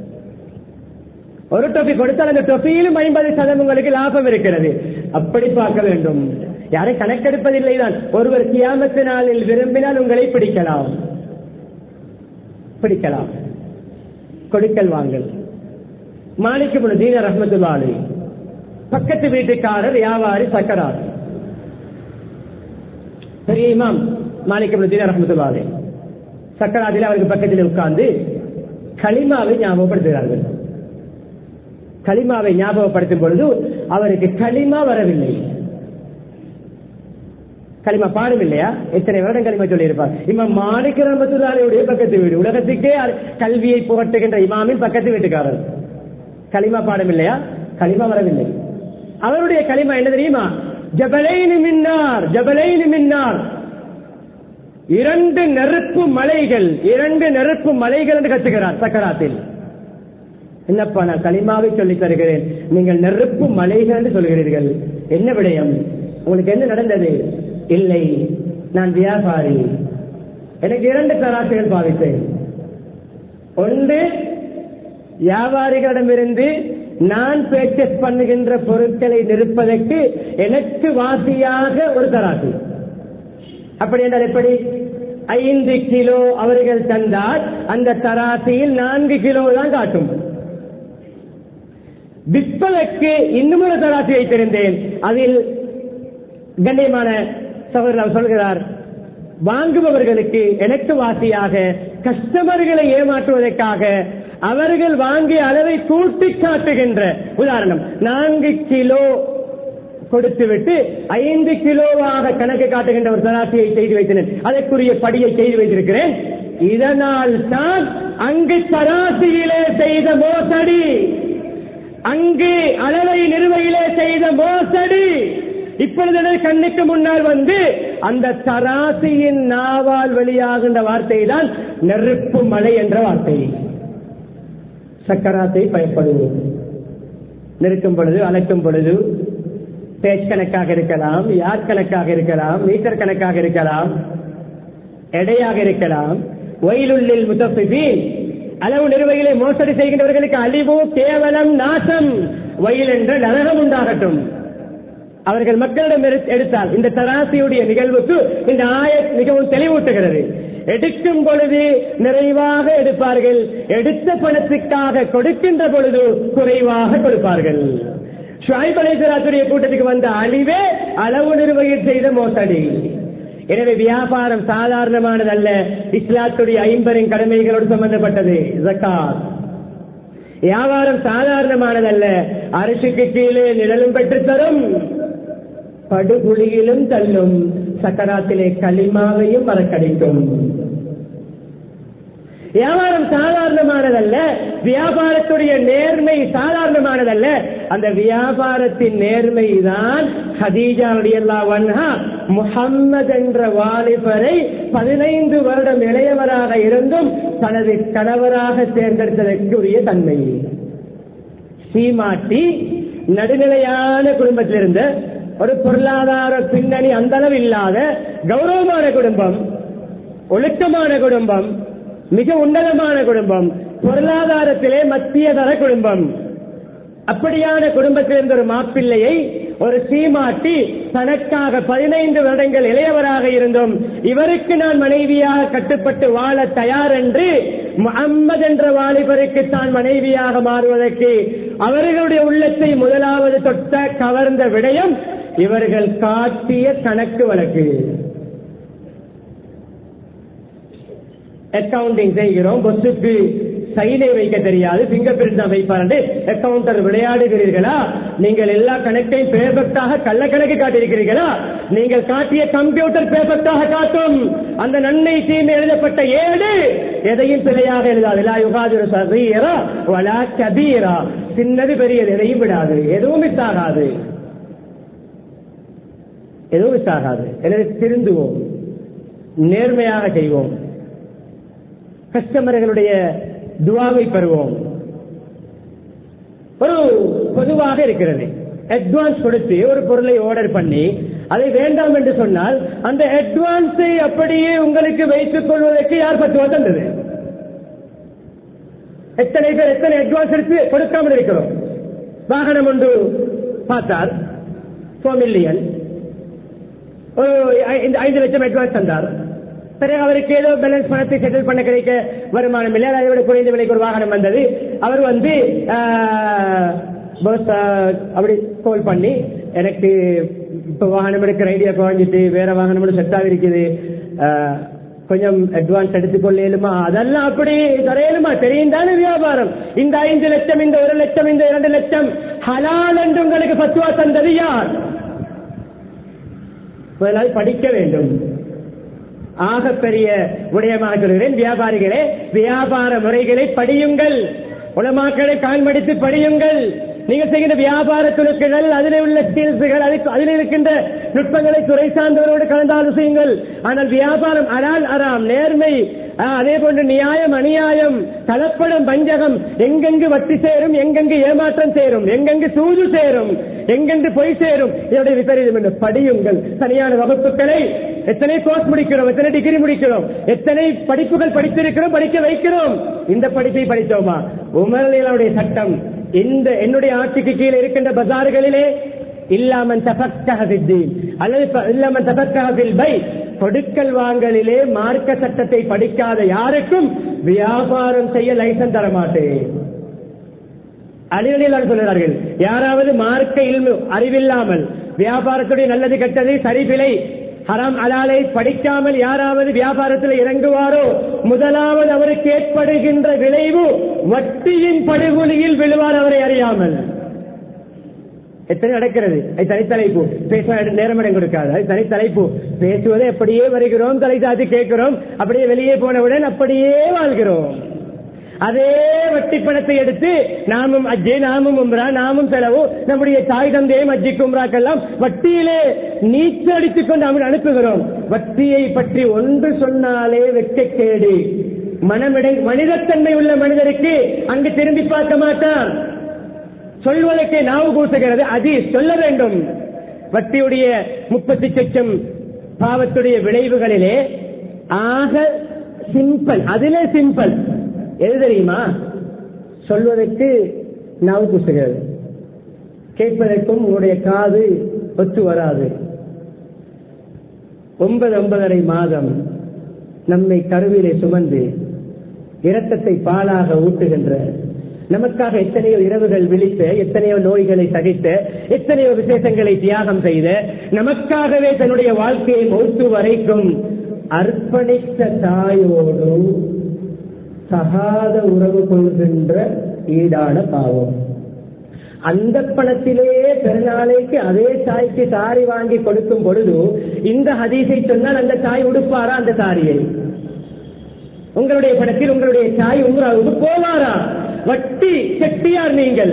ஒரு டொபி கொடுத்தால் அந்த டொபியிலும் ஐம்பது சதம் உங்களுக்கு லாபம் இருக்கிறது அப்படி பார்க்க வேண்டும் யாரை கணக்கெடுப்பதில்லை தான் ஒருவர் கியாமத்து நாளில் விரும்பினால் உங்களை பிடிக்கலாம் பிடிக்கலாம் கொடுக்கல் வாங்கல் மாணிக்க தீன ரஹமத்துல்லாலி பக்கத்து வீட்டுக்காரர் வியாபாரி சக்கரார் பெரிய இமாம் மாணிக்க தீன ரஹமத்துல்லாலி சக்கராதில் அவருக்கு பக்கத்தில் உட்கார்ந்து களிமாவை ஞாபகப்படுத்துகிறார்கள் களிமாவை ஞாபகப்படுத்தும் பொழுது அவருக்கு களிமா வரவில்லை களிமா பாடும் இல்லையா எத்தனை வருடம் களிமா சொல்லி இருப்பார் இமாம் மாணிக்க ரஹமத்துல்லாலியுடைய பக்கத்து வீடு உலகத்துக்கே கல்வியை புகட்டுகின்ற இமாமின் பக்கத்து வீட்டுக்காரர் களிமா பாடம் இல்லையா களிமா வரவில்லை அவருடைய களிமா என்ன தெரியுமா ஜபலைனு மின்னார் ஜபலைனு மின்னார் இரண்டு நெருப்பு மலைகள் இரண்டு நெருப்பு மலைகள் என்று கத்துகிறார் சக்கராத்தில் என்னப்பா நான் களிமாவை சொல்லி தருகிறேன் நீங்கள் நெருப்பு மலைகள் என்று சொல்கிறீர்கள் என்ன விடயம் உங்களுக்கு என்ன நடந்தது இல்லை நான் வியாபாரி எனக்கு இரண்டு தராசுகள் பாவித்தேன் ஒன்று வியாபாரிகளிடமிருந்து நான் பேச்சஸ் பண்ணுகின்ற பொருட்களை நிற்பதற்கு எனக்கு வாசியாக ஒரு தராசு அப்படி என்றால் எப்படி ஐந்து கிலோ அவர்கள் தந்தால் அந்த தராசியில் நான்கு கிலோ தான் காட்டும் விற்பதற்கு இன்னும் ஒரு தராசி வைத்திருந்தேன் அதில் கண்ணியமான சகோதரர் சொல்கிறார் வாங்குபவர்களுக்கு எனக்கு வாசியாக கஸ்டமர்களை ஏமாற்றுவதற்காக அவர்கள் வாங்கிய அளவை கூட்டி காட்டுகின்ற உதாரணம் நான்கு கிலோ கொடுத்துவிட்டு ஐந்து கிலோவாக கணக்கு காட்டுகின்ற ஒரு தராசியை செய்து வைத்தேன் அதற்குரிய படியை செய்து வைத்திருக்கிறேன் இதனால் தான் அங்கு தராசியிலே செய்த மோசடி அங்கு அளவை நிறுவையிலே செய்த மோசடி இப்பொழுது கண்ணுக்கு முன்னால் வந்து அந்த தராசியின் நாவால் வெளியாகின்ற வார்த்தை தான் நெருப்பு மலை என்ற வார்த்தை சக்கராத்தை பயப்படுவோம் நிற்கும் பொழுது அழைக்கும் பொழுது பேச் கணக்காக இருக்கலாம் யார் கணக்காக இருக்கலாம் மீட்டர் கணக்காக இருக்கலாம் எடையாக இருக்கலாம் வயலுள்ளில் முத்தப்பின் அளவு நிறுவைகளை மோசடி செய்கின்றவர்களுக்கு அழிவு கேவலம் நாசம் வயல் என்ற நரகம் உண்டாகட்டும் அவர்கள் மக்களிடம் எடுத்தால் இந்த தராசியுடைய நிகழ்வுக்கு இந்த ஆய மிகவும் தெளிவூட்டுகிறது எடுக்கும் பொழுது நிறைவாக எடுப்பார்கள் எடுத்த பணத்துக்காக கொடுக்கின்ற பொழுது குறைவாக கொடுப்பார்கள் ஷுவைப் அலைசராத்துடைய கூட்டத்துக்கு வந்த அழிவே அளவு நிர்வகில் செய்த மோசடி எனவே வியாபாரம் சாதாரணமானதல்ல இஸ்லாத்துடைய ஐம்பரின் கடமைகளோடு சம்பந்தப்பட்டது ஜக்காத் வியாபாரம் சாதாரணமானதல்ல அரசுக்கு கீழே நிழலும் பெற்றுத்தரும் படுகுழியிலும் தள்ளும் சக்கராத்திலே களிமாவையும் மறக்கடிக்கும் வியாபாரம் சாதாரணமானதல்ல வியாபாரத்துடைய நேர்மை சாதாரணமானதல்ல அந்த வியாபாரத்தின் நேர்மை தான் ஹதீஜாவுடைய வன்ஹா முகம்மது என்ற வாலிபரை பதினைந்து வருடம் இளையவராக இருந்தும் தனது கணவராக தேர்ந்தெடுத்ததற்குரிய தன்மை சீமாட்டி நடுநிலையான குடும்பத்தில் இருந்த ஒரு பொருளாதார பின்னணி அந்த அளவு இல்லாத கௌரவமான குடும்பம் ஒழுக்கமான குடும்பம் மிக உன்னதமான குடும்பம் பொருளாதாரத்திலே மத்திய தர குடும்பம் அப்படியான குடும்பத்தில் இருந்த ஒரு மாப்பிள்ளையை ஒரு சீமாட்டி தனக்காக பதினைந்து வருடங்கள் இளையவராக இருந்தும் இவருக்கு நான் மனைவியாக கட்டுப்பட்டு வாழ தயார் என்று முகம்மது என்ற வாலிபருக்கு தான் மனைவியாக மாறுவதற்கு அவர்களுடைய உள்ளத்தை முதலாவது தொட்ட கவர்ந்த விடயம் இவர்கள் காட்டிய கணக்கு வழக்கு அக்கவுண்டிங் செய்கிறோம் பொசுக்கு சைனை வைக்க தெரியாது பிங்கர் பிரிண்ட் தான் வைப்பாரு அக்கவுண்டர் விளையாடுகிறீர்களா நீங்கள் எல்லா கணக்கையும் பெர்ஃபெக்டாக கள்ளக்கணக்கு காட்டியிருக்கிறீர்களா நீங்கள் காட்டிய கம்ப்யூட்டர் பெர்ஃபெக்டாக காட்டும் அந்த நன்மை தீமை எழுதப்பட்ட ஏடு எதையும் பிழையாக எழுதாது லா யுகாதிரு சகீரா வலா கபீரா சின்னது பெரியது எதையும் விடாது எதுவும் மிஸ் ஆகாது எதுவும் மிஸ் ஆகாது எனவே திருந்துவோம் நேர்மையாக செய்வோம் கஸ்டமர்களுடைய துவாவை பெறுவோம் ஒரு பொதுவாக இருக்கிறது அட்வான்ஸ் கொடுத்து ஒரு பொருளை ஆர்டர் பண்ணி அதை வேண்டாம் என்று சொன்னால் அந்த அட்வான்ஸை அப்படியே உங்களுக்கு வைத்துக் கொள்வதற்கு யார் பத்துவா தந்தது எத்தனை பேர் எத்தனை அட்வான்ஸ் எடுத்து கொடுக்காமல் இருக்கிறோம் வாகனம் ஒன்று பார்த்தார் ஃபோர் மில்லியன் ஒரு ஐந்து ஐந்து லட்சம் அட்வான்ஸ் தந்தார் பிறகு அவருக்கு ஏதோ பேலன்ஸ் பணத்தை செட்டில் பண்ண கிடைக்க வருமானம் இல்லை அதை விட குறைந்த விலைக்கு ஒரு வாகனம் வந்தது அவர் வந்து boss, ஆஹ், அப்படி கால் பண்ணி எனக்கு இப்ப வாகனம் எடுக்கிற ஐடியா குறைஞ்சிட்டு வேற வாகனம் செட் ஆகிருக்குது ஆஹ், கொஞ்சம் அட்வான்ஸ் எடுத்துக்கொள்ளேலுமா அதெல்லாம் அப்படி தரையலுமா தெரியும் தானே வியாபாரம் இந்த ஐந்து லட்சம் இந்த ஒரு லட்சம் இந்த இரண்டு லட்சம் ஹலால் என்று உங்களுக்கு பத்துவா தந்தது யார் முதலாவது படிக்க வேண்டும் ஆக பெரிய விடயமாக சொல்கிறேன் வியாபாரிகளே வியாபார முறைகளை படியுங்கள் உலமாக்களை கால்மடித்து படியுங்கள் நீங்கள் செய்கின்ற வியாபார துணுக்குகள் அதில் உள்ள ஸ்கில்ஸுகள் அதில் இருக்கின்ற நுட்பங்களை துறை சார்ந்தவரோடு கலந்து ஆலோசியுங்கள் ஆனால் வியாபாரம் அலால் அறாம் நேர்மை ஆ, அதே போன்று நியாயம் அநியாயம் கலப்படம் பஞ்சகம் எங்கெங்கு வட்டி சேரும் எங்கெங்கு ஏமாற்றம் சேரும் எங்கெங்கு சூது சேரும் எங்கெங்கு பொய் சேரும் இதனுடைய விபரீதம் என்று படியுங்கள் தனியான வகுப்புகளை எத்தனை கோர்ஸ் முடிக்கிறோம் எத்தனை டிகிரி முடிக்கிறோம் எத்தனை படிப்புகள் படித்திருக்கிறோம் படிக்க வைக்கிறோம் இந்த படிப்பை படித்தோமா உமரலியனுடைய சட்டம் இந்த என்னுடைய ஆட்சிக்கு கீழே இருக்கின்ற பஜார்களிலே இல்லாமன் தபக்கஹ ஃபித்தீன் அல்லது ப- இல்லாமன் தபக்கஹ ஃபில் பை கொடுக்கல் வாங்கலிலே மார்க்க சட்டத்தை படிக்காத யாருக்கும் வியாபாரம் செய்ய லைசன்ஸ் தர மாட்டேன் அலிகளில் சொல்கிறார்கள் யாராவது மார்க்க இல்மு அறிவில்லாமல் வியாபாரத்துடைய நல்லது கெட்டது சரிபிலை ஹராம் அலாலை படிக்காமல் யாராவது வியாபாரத்தில் இறங்குவாரோ முதலாவது அவருக்கு ஏற்படுகின்ற விளைவு வட்டியின் படுகொலியில் விழுவார் அவரை அறியாமல் எத்தனை நடக்கிறது அது தனித்தலைப்பு பேச நேரம் இடம் கொடுக்காது அது தனித்தலைப்பு பேசுவதை அப்படியே வருகிறோம் தலை சாத்தி கேட்கிறோம் அப்படியே வெளியே போனவுடன் அப்படியே வாழ்கிறோம் அதே வட்டி பணத்தை எடுத்து நாமும் அஜ்ஜே நாமும் உம்ரா நாமும் செலவு நம்முடைய தாய் தந்தையும் அஜிக்கு உம்ராக்கெல்லாம் வட்டியிலே நீச்சல் அடித்துக் கொண்டு அவன் அனுப்புகிறோம் வட்டியை பற்றி ஒன்று சொன்னாலே வெட்கக்கேடு மனமிடை மனிதத்தன்மை உள்ள மனிதருக்கு அங்கு திரும்பி பார்க்க மாட்டான் சொல்வதற்கு நாவு கூசுகிறது அது சொல்ல வேண்டும் வட்டியுடைய முப்பத்தி லட்சம் பாவத்துடைய விளைவுகளிலே ஆக சிம்பிள் அதிலே சிம்பிள் எது தெரியுமா சொல்வதற்கு நாவு கூசுகிறது கேட்பதற்கும் உங்களுடைய காது ஒத்து வராது ஒன்பது ஒன்பதரை மாதம் நம்மை கருவிலே சுமந்து இரத்தத்தை பாலாக ஊட்டுகின்ற நமக்காக எத்தனையோ இரவுகள் விழித்த எத்தனையோ நோய்களை சகித்த எத்தனையோ விசேஷங்களை தியாகம் செய்த நமக்காகவே தன்னுடைய வாழ்க்கையை மௌத்து வரைக்கும் அர்ப்பணித்த தாயோடு சகாத உறவு கொள்கின்ற ஈடான பாவம் அந்த பணத்திலேயே பெருநாளைக்கு அதே தாய்க்கு சாரி வாங்கி கொடுக்கும் பொழுது இந்த ஹதீஸை சொன்னால் அந்த தாய் உடுப்பாரா அந்த சாரியை உங்களுடைய படத்தில் உங்களுடைய தாய் உங்களாவுக்கு போவாரா வட்டி செட்டியார் நீங்கள்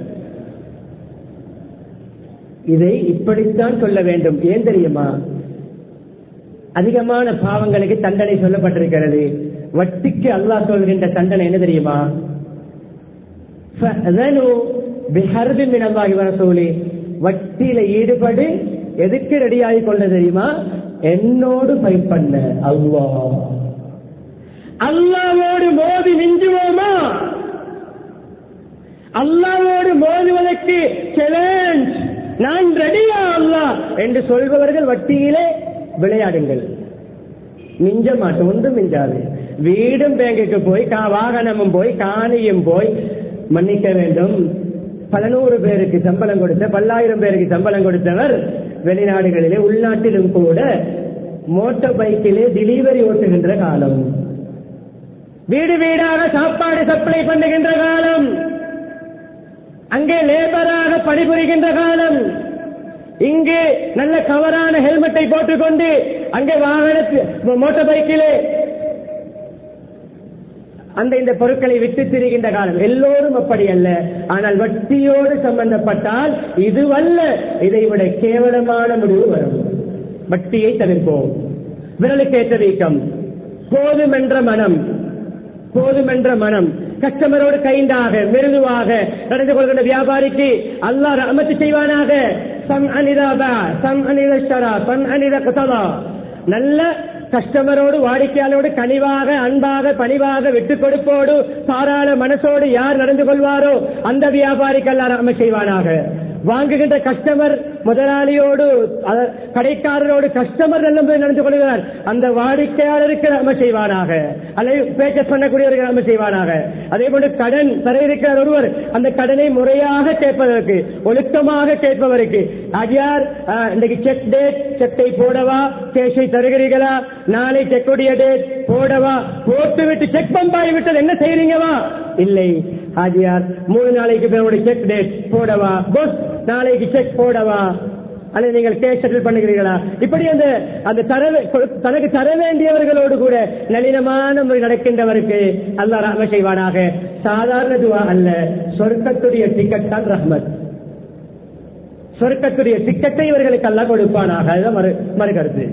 இதை இப்படித்தான் சொல்ல வேண்டும் ஏன் தெரியுமா அதிகமான பாவங்களுக்கு தண்டனை சொல்லப்பட்டிருக்கிறது வட்டிக்கு அல்லாஹ் சொல்கின்ற தண்டனை என்ன தெரியுமா فَأْذَنُوا بِحَرْبٍ مِنَ اللَّهِ وَرَسُولِهِ வட்டியில ஈடுபடு எதுக்கு ரெடியாகி கொள்ள தெரியுமா என்னோடு ஃபைட் பண்ண அல்லாஹ் அல்லாவோடு மோதி மிஞ்சுவோமா அல்லாவோடு மோதுவதற்கு சேலஞ்ச் நான் ரெடியா அல்லா என்று சொல்பவர்கள் வட்டியிலே விளையாடுங்கள் மிஞ்ச மாட்டோம் ஒன்றும் மிஞ்சாது வீடும் பேங்குக்கு போய் கா- வாகனமும் போய் காணியும் போய் மன்னிக்க வேண்டும் பல நூறு பேருக்கு சம்பளம் கொடுத்த பல்லாயிரம் பேருக்கு சம்பளம் கொடுத்தவர் வெளிநாடுகளிலே உள்நாட்டிலும் கூட மோட்டார் பைக்கிலே டெலிவரி ஓட்டுகின்ற காலம் வீடு வீடாக சாப்பாடு சப்ளை பண்ணுகின்ற காலம் அங்கே லேபராக பணிபுரிகின்ற காலம் இங்கு நல்ல கவரான ஹெல்மெட்டை போட்டுக்கொண்டு அங்கே வாகனத்தில் மோட்டார் பைக்கிலே அந்த இந்த பொருட்களை விட்டு திரிகின்ற காலம் எல்லோரும் அப்படி அல்ல ஆனால் வட்டியோடு சம்பந்தப்பட்டால் இதுவல்ல இதை விட கேவலமான முடிவு வரும் வட்டியை தவிர்ப்போம் விரலுக்கேற்ற வீக்கம் போதுமென்ற மனம் போதுமென்ற மனம் கஸ்டமரோடு கைண்டாக மிருதுவாக நடந்து கொள்கின்ற வியாபாரிக்கு அல்லாஹ் ரஹமத்து செய்வானாக சம் அனிதாபா சம் அனிதா சம் அனித குசலா நல்ல கஸ்டமரோடு வாடிக்கையாளரோடு கனிவாக அன்பாக பணிவாக விட்டுக் கொடுப்போடு தாராள மனசோடு யார் நடந்து கொள்வாரோ அந்த வியாபாரிக்கு அல்ல ரஹம செய்வானாக வாங்குகின்ற கஸ்டமர் முதலாளியோடு அத- கடைக்காரரோடு கஸ்டமர் நல்ல முறையில் நடந்து கொள்கிறார் அந்த வாடிக்கையாளருக்கு நன்மை செய்வானாக அல்லது பேச்சஸ் பண்ணக்கூடியவருக்கு நன்மை செய்வானாக அதே போன்று கடன் தர இருக்கிற ஒருவர் அந்த கடனை முறையாக கேட்பதற்கு ஒழுக்கமாக கேட்பவருக்கு அடியார் ஆஹ், இன்றைக்கு செக் டேட் செக்கை போடவா கேஷை தருகிறீர்களா நாளை செக்குடைய டேட் போடவா போட்டு விட்டு செக் பம்பாய் விட்டது என்ன செய்றீங்கவா இல்லை ஆஜியார் மூணு நாளைக்கு பிறகு செக் டேட் போடவா போஸ் நாளைக்கு செக் போடவா அல்லது நீங்கள் கேஷ் செட்டில் பண்ணுகிறீர்களா இப்படி அந்த அந்த தர கொடு- தனக்கு தர வேண்டியவர்களோடு கூட நளினமான முறை நடக்கின்றவருக்கு அல்லாஹ் ரஹ்மத் செய்வானாக சாதாரண துவா அல்ல சொர்க்கத்துடைய டிக்கெட் தான் ரஹ்மத் சொர்க்கத்துடைய டிக்கெட்டை இவர்களுக்கு அல்லாஹ் கொடுப்பானாக அதுதான் மறு மறுகருத்து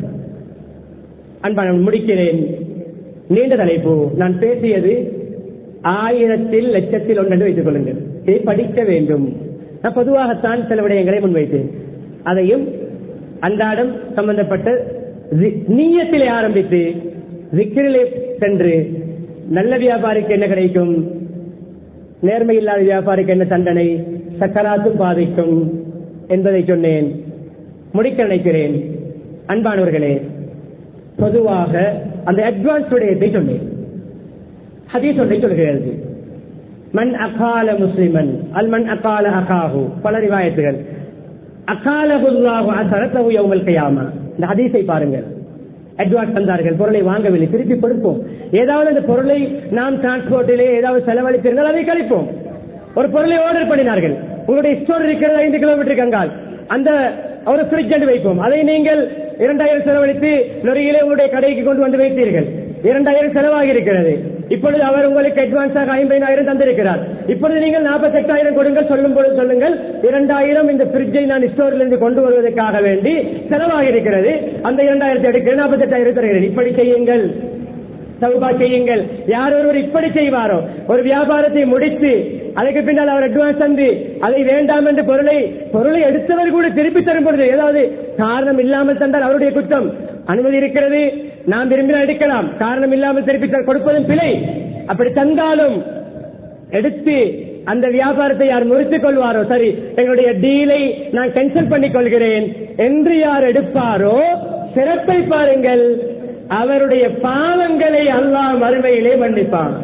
அன்பான முடிக்கிறேன் நீண்ட தலைப்பு நான் பேசியது ஆயிரத்தில் லட்சத்தில் ஒன்றென்று வைத்துக் கொள்ளுங்கள் இதை படிக்க வேண்டும் நான் பொதுவாகத்தான் சில விடயங்களை முன்வைத்தேன் அதையும் அன்றாடம் சம்பந்தப்பட்ட தி- நீயத்திலே ஆரம்பித்து விக்கிரிலே சென்று நல்ல வியாபாரிக்கு என்ன கிடைக்கும் நேர்மை இல்லாத வியாபாரிக்கு என்ன தண்டனை சக்கராத்தும் பாதிக்கும் என்பதை சொன்னேன் முடிக்க நினைக்கிறேன் அன்பானவர்களே பொதுவாக அந்த அட்வான்ஸ் விடயத்தை சொன்னேன் ஹதீஸ் ஒன்றை சொல்கிறது மன் அகால முஸ்லிமன் அல் மன் அகால அகாஹு பல ரிவாயத்துகள் அகாலகுல்லாஹு அசரத்தஹு யௌமல் கியாமா இந்த ஹதீஸை பாருங்கள் அட்வான்ஸ் தந்தார்கள் பொருளை வாங்கவில்லை திருப்பி கொடுப்போம் ஏதாவது அந்த பொருளை நாம் டிரான்ஸ்போர்ட்டிலே ஏதாவது செலவழித்திருந்தால் அதை கழிப்போம் ஒரு பொருளை ஆர்டர் பண்ணினார்கள் உங்களுடைய ஸ்டோர் இருக்கிறது ஐந்து கிலோமீட்டர் கங்கால் அந்த ஒரு ஃப்ரிட்ஜ் என்று வைப்போம் அதை நீங்கள் இரண்டாயிரம் செலவழித்து லொரியிலே உங்களுடைய கடைக்கு கொண்டு வந்து வைத்தீர்கள் இரண்டாயிரம் செலவாகி இருக்கிறது இப்பொழுது அவர் உங்களுக்கு அட்வான்ஸாக ஐம்பதாயிரம் தந்திருக்கிறார் இப்பொழுது நீங்கள் நாற்பத்தெட்டாயிரம் கொடுங்கள் சொல்லும் பொழுது சொல்லுங்கள் இரண்டாயிரம் இந்த ஃப்ரிட்ஜை நான் ஸ்டோரிலிருந்து கொண்டு வருவதற்காக வேண்டி செலவாகி இருக்கிறது அந்த இரண்டாயிரத்தை எடுக்கிறேன் நாற்பத்தெட்டாயிரம் தருகிறேன் இப்படி செய்யுங்கள் சௌபா செய்யுங்கள் யார் ஒருவர் இப்படி செய்வாரோ ஒரு வியாபாரத்தை முடித்து அதுக்கு பின்னால் அவர் அட்வான்ஸ் தந்து அதை வேண்டாம் என்று பொருளை பொருளை எடுத்தவர் கூட திருப்பி தரும் பொழுது ஏதாவது காரணம் இல்லாமல் தந்தால் அவருடைய குற்றம் அனுமதி இருக்கிறது நாம் விரும்பினால் எடுக்கலாம் காரணம் இல்லாமல் திருப்பி த- கொடுப்பதும் பிழை அப்படி தந்தாலும் எடுத்து அந்த வியாபாரத்தை யார் முறித்துக் கொள்வாரோ சரி எங்களுடைய டீலை நான் கேன்சல் பண்ணிக் கொள்கிறேன் என்று யார் எடுப்பாரோ சிறப்பை பாருங்கள் அவருடைய பாவங்களை அல்லாஹ் மறுமையிலே மன்னிப்பான்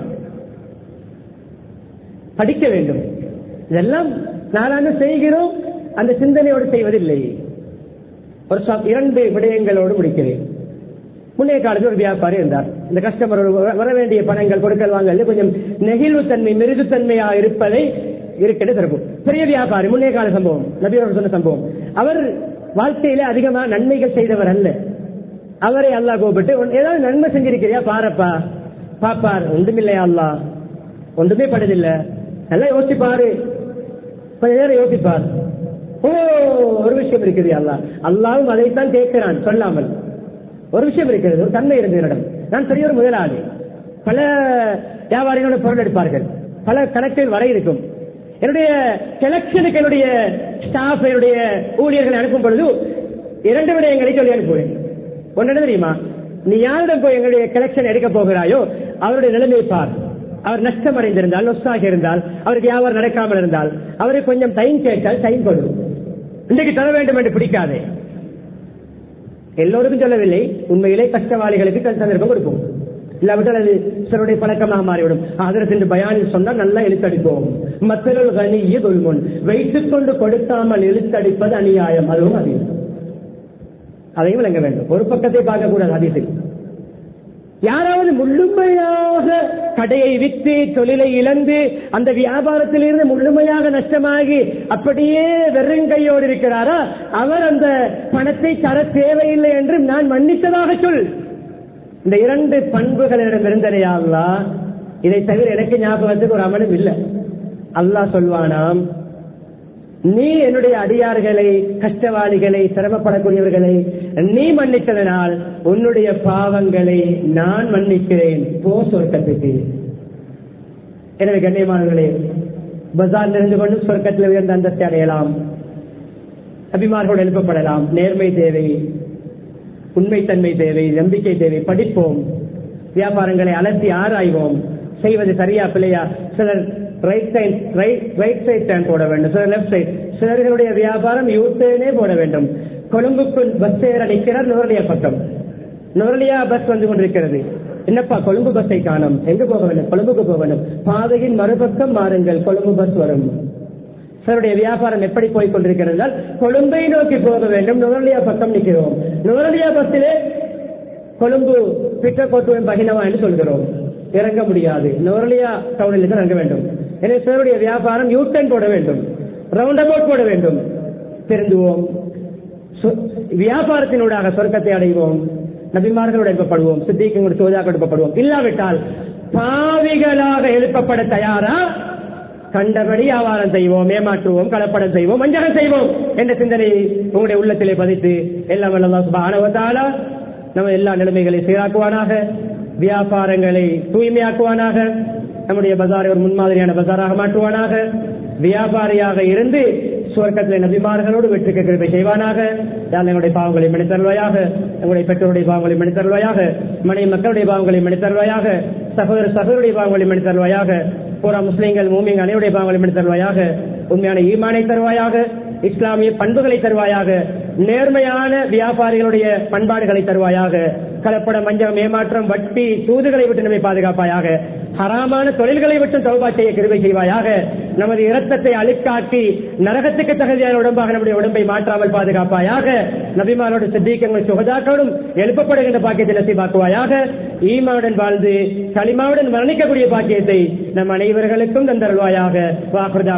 படிக்க வேண்டும் இதெல்லாம் நாளாக செய்கிறோம் அந்த சிந்தனையோடு செய்வதில்லை ஒரு ச- இரண்டு விடயங்களோடு முடிக்கிறேன் முன்னைய காலத்தில் ஒரு வியாபாரி இருந்தார் இந்த கஸ்டமர் வர வேண்டிய பணங்கள் கொடுக்கல் வாங்கல கொஞ்சம் நெகிழ்வுத்தன்மை மிருதுத்தன்மையா இருப்பதை இருக்கிற சிறப்பு பெரிய வியாபாரி முன்னைய கால சம்பவம் நபியோர் சொன்ன சம்பவம் அவர் வாழ்க்கையில அதிகமா நன்மைகள் செய்தவர் அல்ல அவரை அல்லாஹ் கூப்பிட்டு "உன் ஏதாவது நன்மை செஞ்சிருக்கிறியா பாரப்பா பாப்பார் ஒன்றுமில்லையா அல்லாஹ் ஒன்றுமே படுதில்லை நல்லா யோசிப்பாரு கொஞ்ச நேரம் யோசிப்பார் ஓ ஒரு விஷயம் இருக்குது அல்லாஹ் அல்லாவும் அதைத்தான் கேட்கிறான் சொல்லாமல் ஒரு விஷயம் இருக்கிறது ஒரு தன்மை இருந்தது என்னிடம் நான் பெரிய ஒரு முதலாளி பல வியாபாரிகளோட பொருள் எடுப்பார்கள் பல கணக்கில் வர இருக்கும் என்னுடைய செலக்ஷனுக்கு என்னுடைய ஸ்டாஃப் என்னுடைய ஊழியர்களை அனுப்பும் பொழுது இரண்டு விடயங்களை சொல்லி அனுப்புவேன் ஒன்று என்ன தெரியுமா நீ யாரிடம் போய் எங்களுடைய கலெக்ஷன் எடுக்க போகிறாயோ அவருடைய நிலைமை பார் அவர் நஷ்டம் அடைந்திருந்தால் நொஸ்டாக இருந்தால் அவருக்கு வியாபாரம் நடக்காமல் இருந்தால் அவருக்கு கொஞ்சம் டைம் கேட்டால் டைம் கொடு இன்றைக்கு தர வேண்டும் என்று பிடிக்காதே எல்லோருக்கும் சொல்லவில்லை உண்மையிலே கஷ்டவாளிகளுக்கு கல் சந்தர்ப்பம் கொடுப்போம் இல்லாவிட்டால் அது சிலருடைய பழக்கமாக மாறிவிடும் ஆதரவு என்று பயானில் சொன்னால் நல்லா இழுத்தடிப்போம் மற்றவர்கள் கனிய தொல்முன் வைத்துக் கொண்டு கொடுக்காமல் இழுத்தடிப்பது அநியாயம் அதுவும் அதிகம் அதையும் விளங்க வேண்டும் ஒரு பக்கத்தை பார்க்கக்கூடாது அதிசயம் யாராவது முழுமையாக கடையை விற்று தொழிலை இழந்து அந்த வியாபாரத்திலிருந்து முழுமையாக நஷ்டமாகி அப்படியே வெறுங்கையோடு இருக்கிறாரா அவர் அந்த பணத்தை தர தேவையில்லை என்று நான் மன்னித்ததாக சொல் இந்த இரண்டு பண்புகளிடம் இருந்தனையா அல்லா இதை தவிர எனக்கு ஞாபகத்துக்கு ஒரு அமலும் இல்லை அல்லாஹ் சொல்வானாம் நீ என்னுடைய அடியார்களை கஷ்டவாளிகளை சிரமப்படக்கூடியவர்களை நீ மன்னித்ததனால் உன்னுடைய பாவங்களை நான் மன்னிக்கிறேன் போ சொர்க்கத்துக்கு எனவே கண்ணியமானவர்களே பஜார் நிறைந்து கொண்டு சொர்க்கத்தில் உயர்ந்த அந்தஸ்தை அடையலாம் அபிமார்களோடு எழுப்பப்படலாம் நேர்மை தேவை உண்மைத்தன்மை தேவை நம்பிக்கை தேவை படிப்போம் வியாபாரங்களை அலசி ஆராய்வோம் செய்வது சரியா பிள்ளையா சிலர் right side right right side டேன் போட வேண்டும் சிலர் லெப்ட் சைட் சிலர்களுடைய வியாபாரம் யூட்டேனே போட வேண்டும் கொழும்புக்குள் பஸ் ஏற நிற்கிறார் நுரலியா பக்கம் நுரலியா பஸ் வந்து கொண்டிருக்கிறது என்னப்பா கொழும்பு பஸ்ஸை காணும் எங்க போக வேண்டும் கொழும்புக்கு போக வேண்டும் பாதையின் மறுபக்கம் மாறுங்கள் கொழும்பு பஸ் வரும் சிலருடைய வியாபாரம் எப்படி போய் கொண்டிருக்கிறது கொழும்பை நோக்கி போக வேண்டும் நுரலியா பக்கம் நிற்கிறோம் நுரலியா பஸ்ஸிலே கொழும்பு பிட்டக்கோட்டுவன் பகினவா என்று சொல்கிறோம் இறங்க முடியாது நுரலியா டவுனில் தான் இறங்க வேண்டும் எனவே சிலருடைய வியாபாரம் யூட்டன் போட வேண்டும் ரவுண்ட் அபவுட் போட வேண்டும் திருந்துவோம் வியாபாரத்தினூடாக சொர்க்கத்தை அடைவோம் நபிமார்களோடு எழுப்பப்படுவோம் சித்திகளோடு சோதாக எழுப்பப்படுவோம் இல்லாவிட்டால் பாவிகளாக எழுப்பப்பட தயாரா கண்டபடி வியாபாரம் செய்வோம் ஏமாற்றுவோம் கலப்படம் செய்வோம் வஞ்சகம் செய்வோம் என்ற சிந்தனை உங்களுடைய உள்ளத்திலே பதித்து எல்லாம் சுபானவத்தாலா நம்ம எல்லா நிலைமைகளை சீராக்குவானாக வியாபாரங்களை தூய்மையாக்குவானாக நம்முடைய பஜாரை ஒரு முன்மாதிரியான பஜாராக மாற்றுவானாக வியாபாரியாக இருந்து சுவர்க்கத்திலே நபிமார்களோடு வெற்றிக்கு கிருப்பை செய்வானாக யார் எங்களுடைய பாவங்களை மனிதருவாயாக எங்களுடைய பெற்றோருடைய பாவங்களை மனிதருவாயாக மனைவி மக்களுடைய பாவங்களை மனிதருவாயாக சகோதர சகோதரிய பாவங்களை மனிதருவாயாக பூரா முஸ்லீம்கள் மூமிங் அனைவருடைய பாவங்களை மனிதருவாயாக உண்மையான ஈமானை தருவாயாக இஸ்லாமிய பண்புகளை தருவாயாக நேர்மையான வியாபாரிகளுடைய பண்பாடுகளை தருவாயாக கலப்படம் மஞ்சம் ஏமாற்றம் வட்டி சூதுகளை விட்டு நம்மை பாதுகாப்பாயாக ஹராமான தொழில்களை விட்டு தௌபா செய்ய கிருபை செய்வாயாக நமது இரத்தத்தை அழுக்காக்கி நரகத்துக்கு தகுதியான உடம்பாக நம்முடைய உடம்பை மாற்றாமல் பாதுகாப்பாயாக நபிமாரோடு சித்திக்கங்கள் சுகதாக்களோடும் எழுப்பப்படுகின்ற பாக்கியத்தை நசிபாக்குவாயாக ஈமாவுடன் வாழ்ந்து களிமாவுடன் மரணிக்கக்கூடிய பாக்கியத்தை நம் அனைவர்களுக்கும் தந்தருவாயாக வாக்குதா